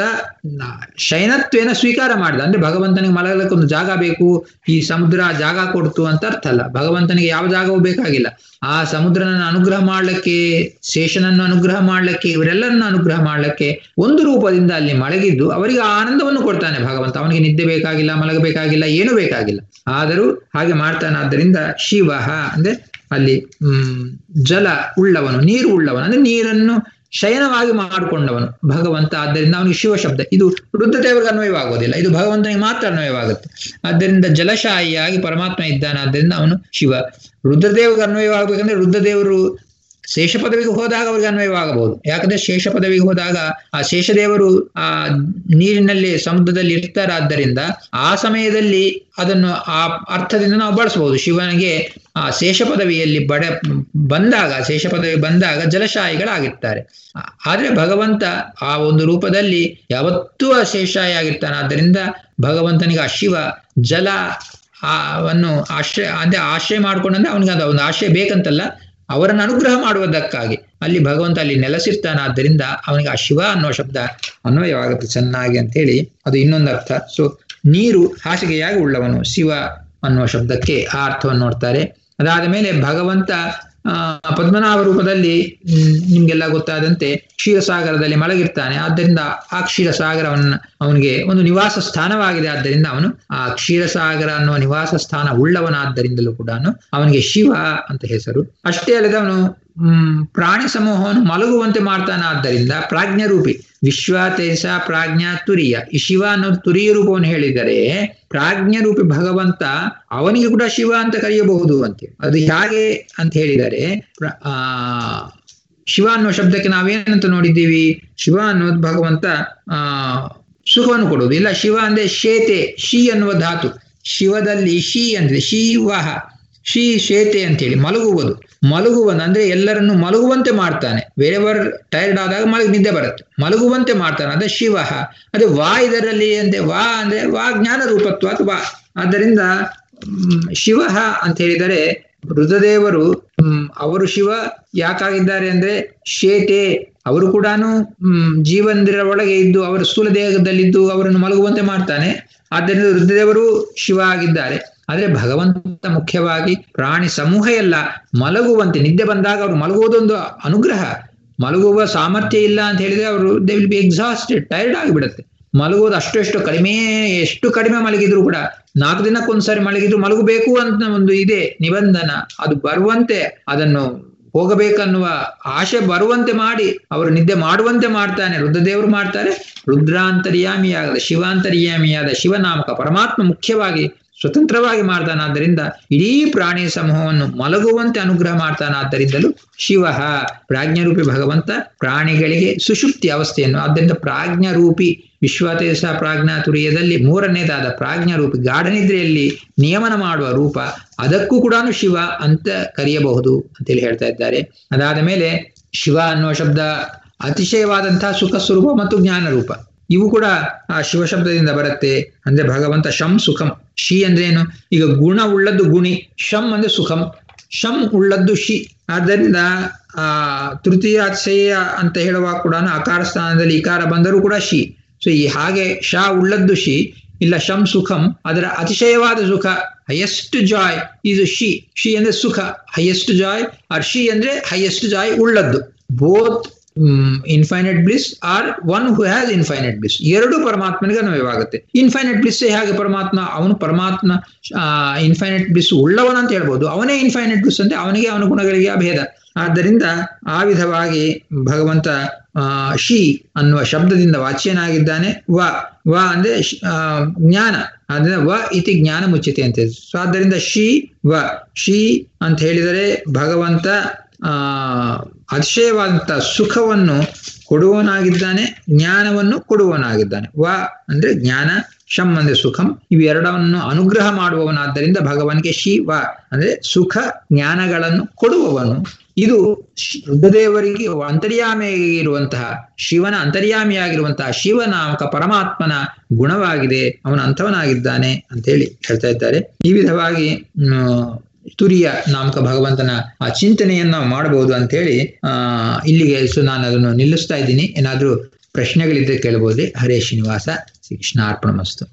ಶಯನತ್ವೇನ ಸ್ವೀಕಾರ ಮಾಡಿದ ಅಂದ್ರೆ ಭಗವಂತನಿಗೆ ಮಲಗಲಿಕ್ಕೆ ಒಂದು ಜಾಗ ಬೇಕು ಈ ಸಮುದ್ರ ಜಾಗ ಕೊಡ್ತು ಅಂತ ಅರ್ಥ ಅಲ್ಲ ಭಗವಂತನಿಗೆ ಯಾವ ಜಾಗವೂ ಬೇಕಾಗಿಲ್ಲ ಆ ಸಮುದ್ರನನ್ನು ಅನುಗ್ರಹ ಮಾಡ್ಲಿಕ್ಕೆ ಶೇಷನನ್ನು ಅನುಗ್ರಹ ಮಾಡ್ಲಿಕ್ಕೆ ಇವರೆಲ್ಲರನ್ನು ಅನುಗ್ರಹ ಮಾಡ್ಲಿಕ್ಕೆ ಒಂದು ರೂಪದಿಂದ ಅಲ್ಲಿ ಮಲಗಿದ್ದು ಅವರಿಗೆ ಆನಂದವನ್ನು ಕೊಡ್ತಾನೆ ಭಗವಂತ ಅವನಿಗೆ ನಿದ್ದೆ ಬೇಕಾಗಿಲ್ಲ ಮಲಗಬೇಕಾಗಿಲ್ಲ ಏನೂ ಬೇಕಾಗಿಲ್ಲ ಆದರೂ ಹಾಗೆ ಮಾಡ್ತಾನೆ ಆದ್ದರಿಂದ ಶಿವ ಅಂದ್ರೆ ಅಲ್ಲಿ ಹ್ಮ್ ಜಲ ಉಳ್ಳವನು ನೀರು ಉಳ್ಳವನು ಅಂದ್ರೆ ನೀರನ್ನು ಶಯನವಾಗಿ ಮಾಡಿಕೊಂಡವನು ಭಗವಂತ ಆದ್ದರಿಂದ ಅವನಿಗೆ ಶಿವ ಶಬ್ದ ಇದು ರುದ್ರದೇವರಿಗೆ ಅನ್ವಯವಾಗೋದಿಲ್ಲ ಇದು ಭಗವಂತನಿಗೆ ಮಾತ್ರ ಅನ್ವಯವಾಗುತ್ತೆ ಆದ್ದರಿಂದ ಜಲಶಾಹಿಯಾಗಿ ಪರಮಾತ್ಮ ಇದ್ದಾನೆ ಆದ್ದರಿಂದ ಅವನು ಶಿವ ರುದ್ರದೇವರಿಗೆ ಅನ್ವಯವಾಗಬೇಕಂದ್ರೆ ರುದ್ರದೇವರು ಶೇಷ ಪದವಿಗೆ ಹೋದಾಗ ಅವರಿಗೆ ಅನ್ವಯವಾಗಬಹುದು ಯಾಕಂದ್ರೆ ಶೇಷ ಪದವಿಗೆ ಹೋದಾಗ ಆ ಶೇಷದೇವರು ಆ ನೀರಿನಲ್ಲಿ ಸಮುದ್ರದಲ್ಲಿ ಇರ್ತಾರಾದ್ದರಿಂದ ಆ ಸಮಯದಲ್ಲಿ ಅದನ್ನು ಆ ಅರ್ಥದಿಂದ ನಾವು ಬಳಸಬಹುದು ಶಿವನಿಗೆ ಆ ಶೇಷ ಪದವಿಯಲ್ಲಿ ಬಡ ಬಂದಾಗ ಶೇಷ ಪದವಿ ಬಂದಾಗ ಜಲಶಾಹಿಗಳಾಗಿರ್ತಾರೆ ಆದ್ರೆ ಭಗವಂತ ಆ ಒಂದು ರೂಪದಲ್ಲಿ ಯಾವತ್ತೂ ಆ ಶೇಷಾಯಿ ಆಗಿರ್ತಾನೆ ಆದ್ದರಿಂದ ಭಗವಂತನಿಗೆ ಆ ಶಿವ ಜಲ ಅವನ್ನು ಆಶ್ರಯ ಅಂದ್ರೆ ಆಶ್ರಯ ಮಾಡ್ಕೊಂಡಂದ್ರೆ ಅವನಿಗೆ ಅದು ಒಂದು ಆಶ್ರಯ ಬೇಕಂತಲ್ಲ ಅವರನ್ನು ಅನುಗ್ರಹ ಮಾಡುವುದಕ್ಕಾಗಿ ಅಲ್ಲಿ ಭಗವಂತ ಅಲ್ಲಿ ನೆಲೆಸಿರ್ತಾನಾದ್ದರಿಂದ ಅವನಿಗೆ ಆ ಶಿವ ಅನ್ನೋ ಶಬ್ದ ಅನ್ವಯವಾಗುತ್ತೆ ಚೆನ್ನಾಗಿ ಅಂತೇಳಿ ಅದು ಇನ್ನೊಂದು ಅರ್ಥ ಸೊ ನೀರು ಹಾಸಿಗೆಯಾಗಿ ಉಳ್ಳವನು ಶಿವ ಅನ್ನುವ ಶಬ್ದಕ್ಕೆ ಆ ಅರ್ಥವನ್ನು ನೋಡ್ತಾರೆ ಅದಾದ ಮೇಲೆ ಭಗವಂತ ಆ, ಪದ್ಮನಾಭ ರೂಪದಲ್ಲಿ ಹ್ಮ್, ನಿಮ್ಗೆಲ್ಲ ಗೊತ್ತಾದಂತೆ ಕ್ಷೀರಸಾಗರದಲ್ಲಿ ಮಲಗಿರ್ತಾನೆ ಆದ್ದರಿಂದ ಆ ಕ್ಷೀರಸಾಗರವನ್ನ ಅವನಿಗೆ ಒಂದು ನಿವಾಸ ಸ್ಥಾನವಾಗಿದೆ ಆದ್ದರಿಂದ ಅವನು ಆ ಕ್ಷೀರಸಾಗರ ಅನ್ನುವ ನಿವಾಸ ಸ್ಥಾನ ಉಳ್ಳವನಾದ್ದರಿಂದಲೂ ಕೂಡ ಅವನಿಗೆ ಶಿವ ಅಂತ ಹೆಸರು ಅಷ್ಟೇ ಅಲ್ಲದೆ ಅವನು ಹ್ಮ್ ಪ್ರಾಣಿ ಸಮೂಹವನ್ನು ಮಲಗುವಂತೆ ಮಾಡ್ತಾನಾದ್ದರಿಂದ ಪ್ರಾಜ್ಞರೂಪಿ ವಿಶ್ವ ತೇಜ ಪ್ರಾಜ್ಞಾ ತುರಿಯ ಈ ಶಿವ ಅನ್ನೋದು ತುರಿಯ ರೂಪವನ್ನು ಹೇಳಿದರೆ ಪ್ರಾಜ್ಞರೂಪಿ ಭಗವಂತ ಅವನಿಗೆ ಕೂಡ ಶಿವ ಅಂತ ಕರೆಯಬಹುದು ಅಂತ ಅದು ಹೇಗೆ ಅಂತ ಹೇಳಿದರೆ ಪ್ರ- ಆ ಶಿವ ಅನ್ನುವ ಶಬ್ದಕ್ಕೆ ನಾವೇನಂತ ನೋಡಿದ್ದೀವಿ ಶಿವ ಅನ್ನೋದು ಭಗವಂತ ಆ ಸುಖವನ್ನು ಕೊಡುವುದು ಇಲ್ಲ ಶಿವ ಅಂದ್ರೆ ಶೇತೆ ಶಿ ಅನ್ನುವ ಧಾತು ಶಿವದಲ್ಲಿ ಶಿ ಅಂದ್ರೆ ಶಿವಹ ಶಿ ಶೇತೆ ಅಂತೇಳಿ ಮಲಗುವುದು ಮಲಗುವುದು ಅಂದ್ರೆ ಎಲ್ಲರನ್ನು ಮಲಗುವಂತೆ ಮಾಡ್ತಾನೆ ಬೇರೆಯವರು ಟೈರ್ಡ್ ಆದಾಗ ಮಲಗಿ ನಿದ್ದೆ ಬರುತ್ತೆ ಮಲಗುವಂತೆ ಮಾಡ್ತಾನೆ ಅದೇ ಶಿವ ಅದೇ ವಾ ಇದರಲ್ಲಿ ಅಂದ್ರೆ ವಾ ಅಂದ್ರೆ ವಾ ಜ್ಞಾನ ರೂಪತ್ವ ಅಥವಾ ಆದ್ದರಿಂದ ಮ್, ಶಿವ ಅಂತ ಹೇಳಿದರೆ ರುದ್ರದೇವರು ಹ್ಮ್ ಅವರು ಶಿವ ಯಾಕಾಗಿದ್ದಾರೆ ಅಂದ್ರೆ ಶೇತೆ ಅವರು ಕೂಡ ಜೀವಂದಿರ ಒಳಗೆ ಇದ್ದು ಅವರ ಸ್ಥೂಲ ದೇಹದಲ್ಲಿದ್ದು ಅವರನ್ನು ಮಲಗುವಂತೆ ಮಾಡ್ತಾನೆ ಆದ್ದರಿಂದ ರುದ್ರದೇವರು ಶಿವ ಆಗಿದ್ದಾರೆ ಆದ್ರೆ ಭಗವಂತ ಮುಖ್ಯವಾಗಿ ಪ್ರಾಣಿ ಸಮೂಹ ಎಲ್ಲ ಮಲಗುವಂತೆ ನಿದ್ದೆ ಬಂದಾಗ ಅವರು ಮಲಗುವುದೊಂದು ಅನುಗ್ರಹ ಮಲಗುವ ಸಾಮರ್ಥ್ಯ ಇಲ್ಲ ಅಂತ ಹೇಳಿದ್ರೆ ಅವರು they will be exhausted tired ಆಗಿಬಿಡುತ್ತೆ ಮಲಗುವುದು ಅಷ್ಟು ಎಷ್ಟು ಕಡಿಮೆ ಎಷ್ಟು ಕಡಿಮೆ ಮಲಗಿದ್ರು ಕೂಡ ನಾಲ್ಕು ದಿನಕ್ಕೊಂದ್ಸರಿ ಮಲಗಿದ್ರು ಮಲಗಬೇಕು ಅಂತ ಒಂದು ಇದೆ ನಿಬಂಧನ ಅದು ಬರುವಂತೆ ಅದನ್ನು ಹೋಗಬೇಕನ್ನುವ ಆಶೆ ಬರುವಂತೆ ಮಾಡಿ ಅವರು ನಿದ್ದೆ ಮಾಡುವಂತೆ ಮಾಡ್ತಾನೆ ರುದ್ರದೇವರು ಮಾಡ್ತಾರೆ ರುದ್ರಾಂತರ್ಯಾಮಿಯಾಗದ ಶಿವಾಂತರ್ಯಾಮಿಯಾದ ಶಿವನಾಮಕ ಪರಮಾತ್ಮ ಮುಖ್ಯವಾಗಿ ಸ್ವತಂತ್ರವಾಗಿ ಮಾಡ್ತಾನಾದ್ದರಿಂದ ಇಡೀ ಪ್ರಾಣಿ ಸಮೂಹವನ್ನು ಮಲಗುವಂತೆ ಅನುಗ್ರಹ ಮಾಡ್ತಾನಾದ್ದರಿಂದಲೂ ಶಿವ ಪ್ರಾಜ್ಞರೂಪಿ ಭಗವಂತ ಪ್ರಾಣಿಗಳಿಗೆ ಸುಷುಪ್ತಿ ಅವಸ್ಥೆಯನ್ನು ಆದ್ದರಿಂದ ಪ್ರಾಜ್ಞರೂಪಿ ವಿಶ್ವತೇಜ ಪ್ರಾಜ್ಞಾ ತುರಿಯದಲ್ಲಿ ಮೂರನೇದಾದ ಪ್ರಾಜ್ಞರೂಪಿ ಗಾಢನಿದ್ರೆಯಲ್ಲಿ ನಿಯಮನ ಮಾಡುವ ರೂಪ ಅದಕ್ಕೂ ಕೂಡ ಶಿವ ಅಂತ ಕರೆಯಬಹುದು ಅಂತೇಳಿ ಹೇಳ್ತಾ ಇದ್ದಾರೆ ಅದಾದ ಮೇಲೆ ಶಿವ ಅನ್ನುವ ಶಬ್ದ ಅತಿಶಯವಾದಂತಹ ಸುಖ ಸ್ವರೂಪ ಮತ್ತು ಜ್ಞಾನ ರೂಪ ಇವು ಕೂಡ ಆ ಶಿವ ಶಬ್ದದಿಂದ ಬರುತ್ತೆ ಅಂದ್ರೆ ಭಗವಂತ ಶಂ ಸುಖಂ ಶಿ ಅಂದ್ರೆ ಏನು ಈಗ ಗುಣ ಉಳ್ಳದ್ದು ಗುಣಿ ಶಂ ಅಂದ್ರೆ ಸುಖಂ ಶಂ ಉಳ್ಳದ್ದು ಶಿ ಆದ್ದರಿಂದ ಆ ತೃತೀಯಾಶ್ರಯ ಅಂತ ಹೇಳುವಾಗ ಕೂಡ ಅಕಾರ ಸ್ಥಾನದಲ್ಲಿ ಇಕಾರ ಬಂದರೂ ಕೂಡ ಶಿ ಸೊ ಈ ಹಾಗೆ ಶಾ ಉಳ್ಳದ್ದು ಶಿ ಇಲ್ಲ ಶಂ ಸುಖಂ ಅದರ ಅತಿಶಯವಾದ ಸುಖ ಹೈಯೆಸ್ಟ್ ಜಾಯ್ ಇದು ಶಿ ಶಿ ಅಂದ್ರೆ ಸುಖ ಹೈಯೆಸ್ಟ್ ಜಾಯ್ ಆರ್ ಶಿ ಅಂದ್ರೆ ಹೈಯೆಸ್ಟ್ ಜಾಯ್ ಉಳ್ಳದ್ದು both infinite bliss or one who has infinite bliss ಎರಡು ಪರಮಾತ್ಮನಿಗೆ ಅನ್ವಯವಾಗುತ್ತೆ ಇನ್ಫೈನೈಟ್ ಬ್ಲಿಸ್ ಹೇಗೆ ಪರಮಾತ್ಮ ಅವನು ಪರಮಾತ್ಮ ಇನ್ಫೈನೈಟ್ ಬ್ಲಿಸ್ ಉಳ್ಳವನ ಅಂತ ಹೇಳ್ಬೋದು ಅವನೇ ಇನ್ಫೈನೈಟ್ ಬ್ಲಿಸ್ ಅಂದ್ರೆ ಅವನಿಗೆ ಅವನ ಗುಣಗಳಿಗೆ ಅಭೇದ ಆದ್ದರಿಂದ ಆ ವಿಧವಾಗಿ ಭಗವಂತ ಆ ಶಿ ಅನ್ನುವ ಶಬ್ದದಿಂದ ವಾಚ್ಯನಾಗಿದ್ದಾನೆ ವ ವ ಅಂದ್ರೆ ಶ್- ಆ, ಜ್ಞಾನ ಅದರಿಂದ ವ ಇತಿ ಜ್ಞಾನ ಮುಚ್ಚಿತೆ ಅಂತ ಸೊ ಆದ್ದರಿಂದ ಶಿ ವ ಶಿ ಅಂತ ಹೇಳಿದರೆ ಭಗವಂತ ಆ ಅತಿಶಯವಾದಂತ ಸುಖವನ್ನು ಕೊಡುವವನಾಗಿದ್ದಾನೆ ಜ್ಞಾನವನ್ನು ಕೊಡುವವನಾಗಿದ್ದಾನೆ ವ ಅಂದ್ರೆ ಜ್ಞಾನ ಶಂ ಅಂದ್ರೆ ಸುಖಂ ಇವೆರಡವನ್ನು ಅನುಗ್ರಹ ಮಾಡುವವನಾದ್ದರಿಂದ ಭಗವನ್ಗೆ ಶಿವ ಅಂದ್ರೆ ಸುಖ ಜ್ಞಾನಗಳನ್ನು ಕೊಡುವವನು ಇದು ಶ್- ರುದ್ರದೇವರಿಗೆ ಅಂತರ್ಯಾಮಿಯಾಗಿ ಇರುವಂತಹ ಶಿವನ ಅಂತರ್ಯಾಮಿಯಾಗಿರುವಂತಹ ಶಿವನಾಮಕ ಪರಮಾತ್ಮನ ಗುಣವಾಗಿದೆ ಅವನ ಅಂಥವನಾಗಿದ್ದಾನೆ ಅಂತೇಳಿ ಹೇಳ್ತಾ ಇದ್ದಾರೆ ಈ ವಿಧವಾಗಿ ಹ್ಮ್, ತುರಿಯ ನಾಮಕ ಭಗವಂತನ ಆ ಚಿಂತನೆಯನ್ನ ಮಾಡಬಹುದು ಅಂತ ಹೇಳಿ ಆ ಇಲ್ಲಿಗೆ ಸೊ ನಾನು ಅದನ್ನು ನಿಲ್ಲಿಸ್ತಾ ಇದ್ದೀನಿ ಏನಾದ್ರೂ ಪ್ರಶ್ನೆಗಳಿದ್ರೆ ಕೇಳಬಹುದೇ ಹರೇ ಶ್ರೀನಿವಾಸ ಶ್ರೀ ಕೃಷ್ಣಾರ್ಪಣಮಸ್ತು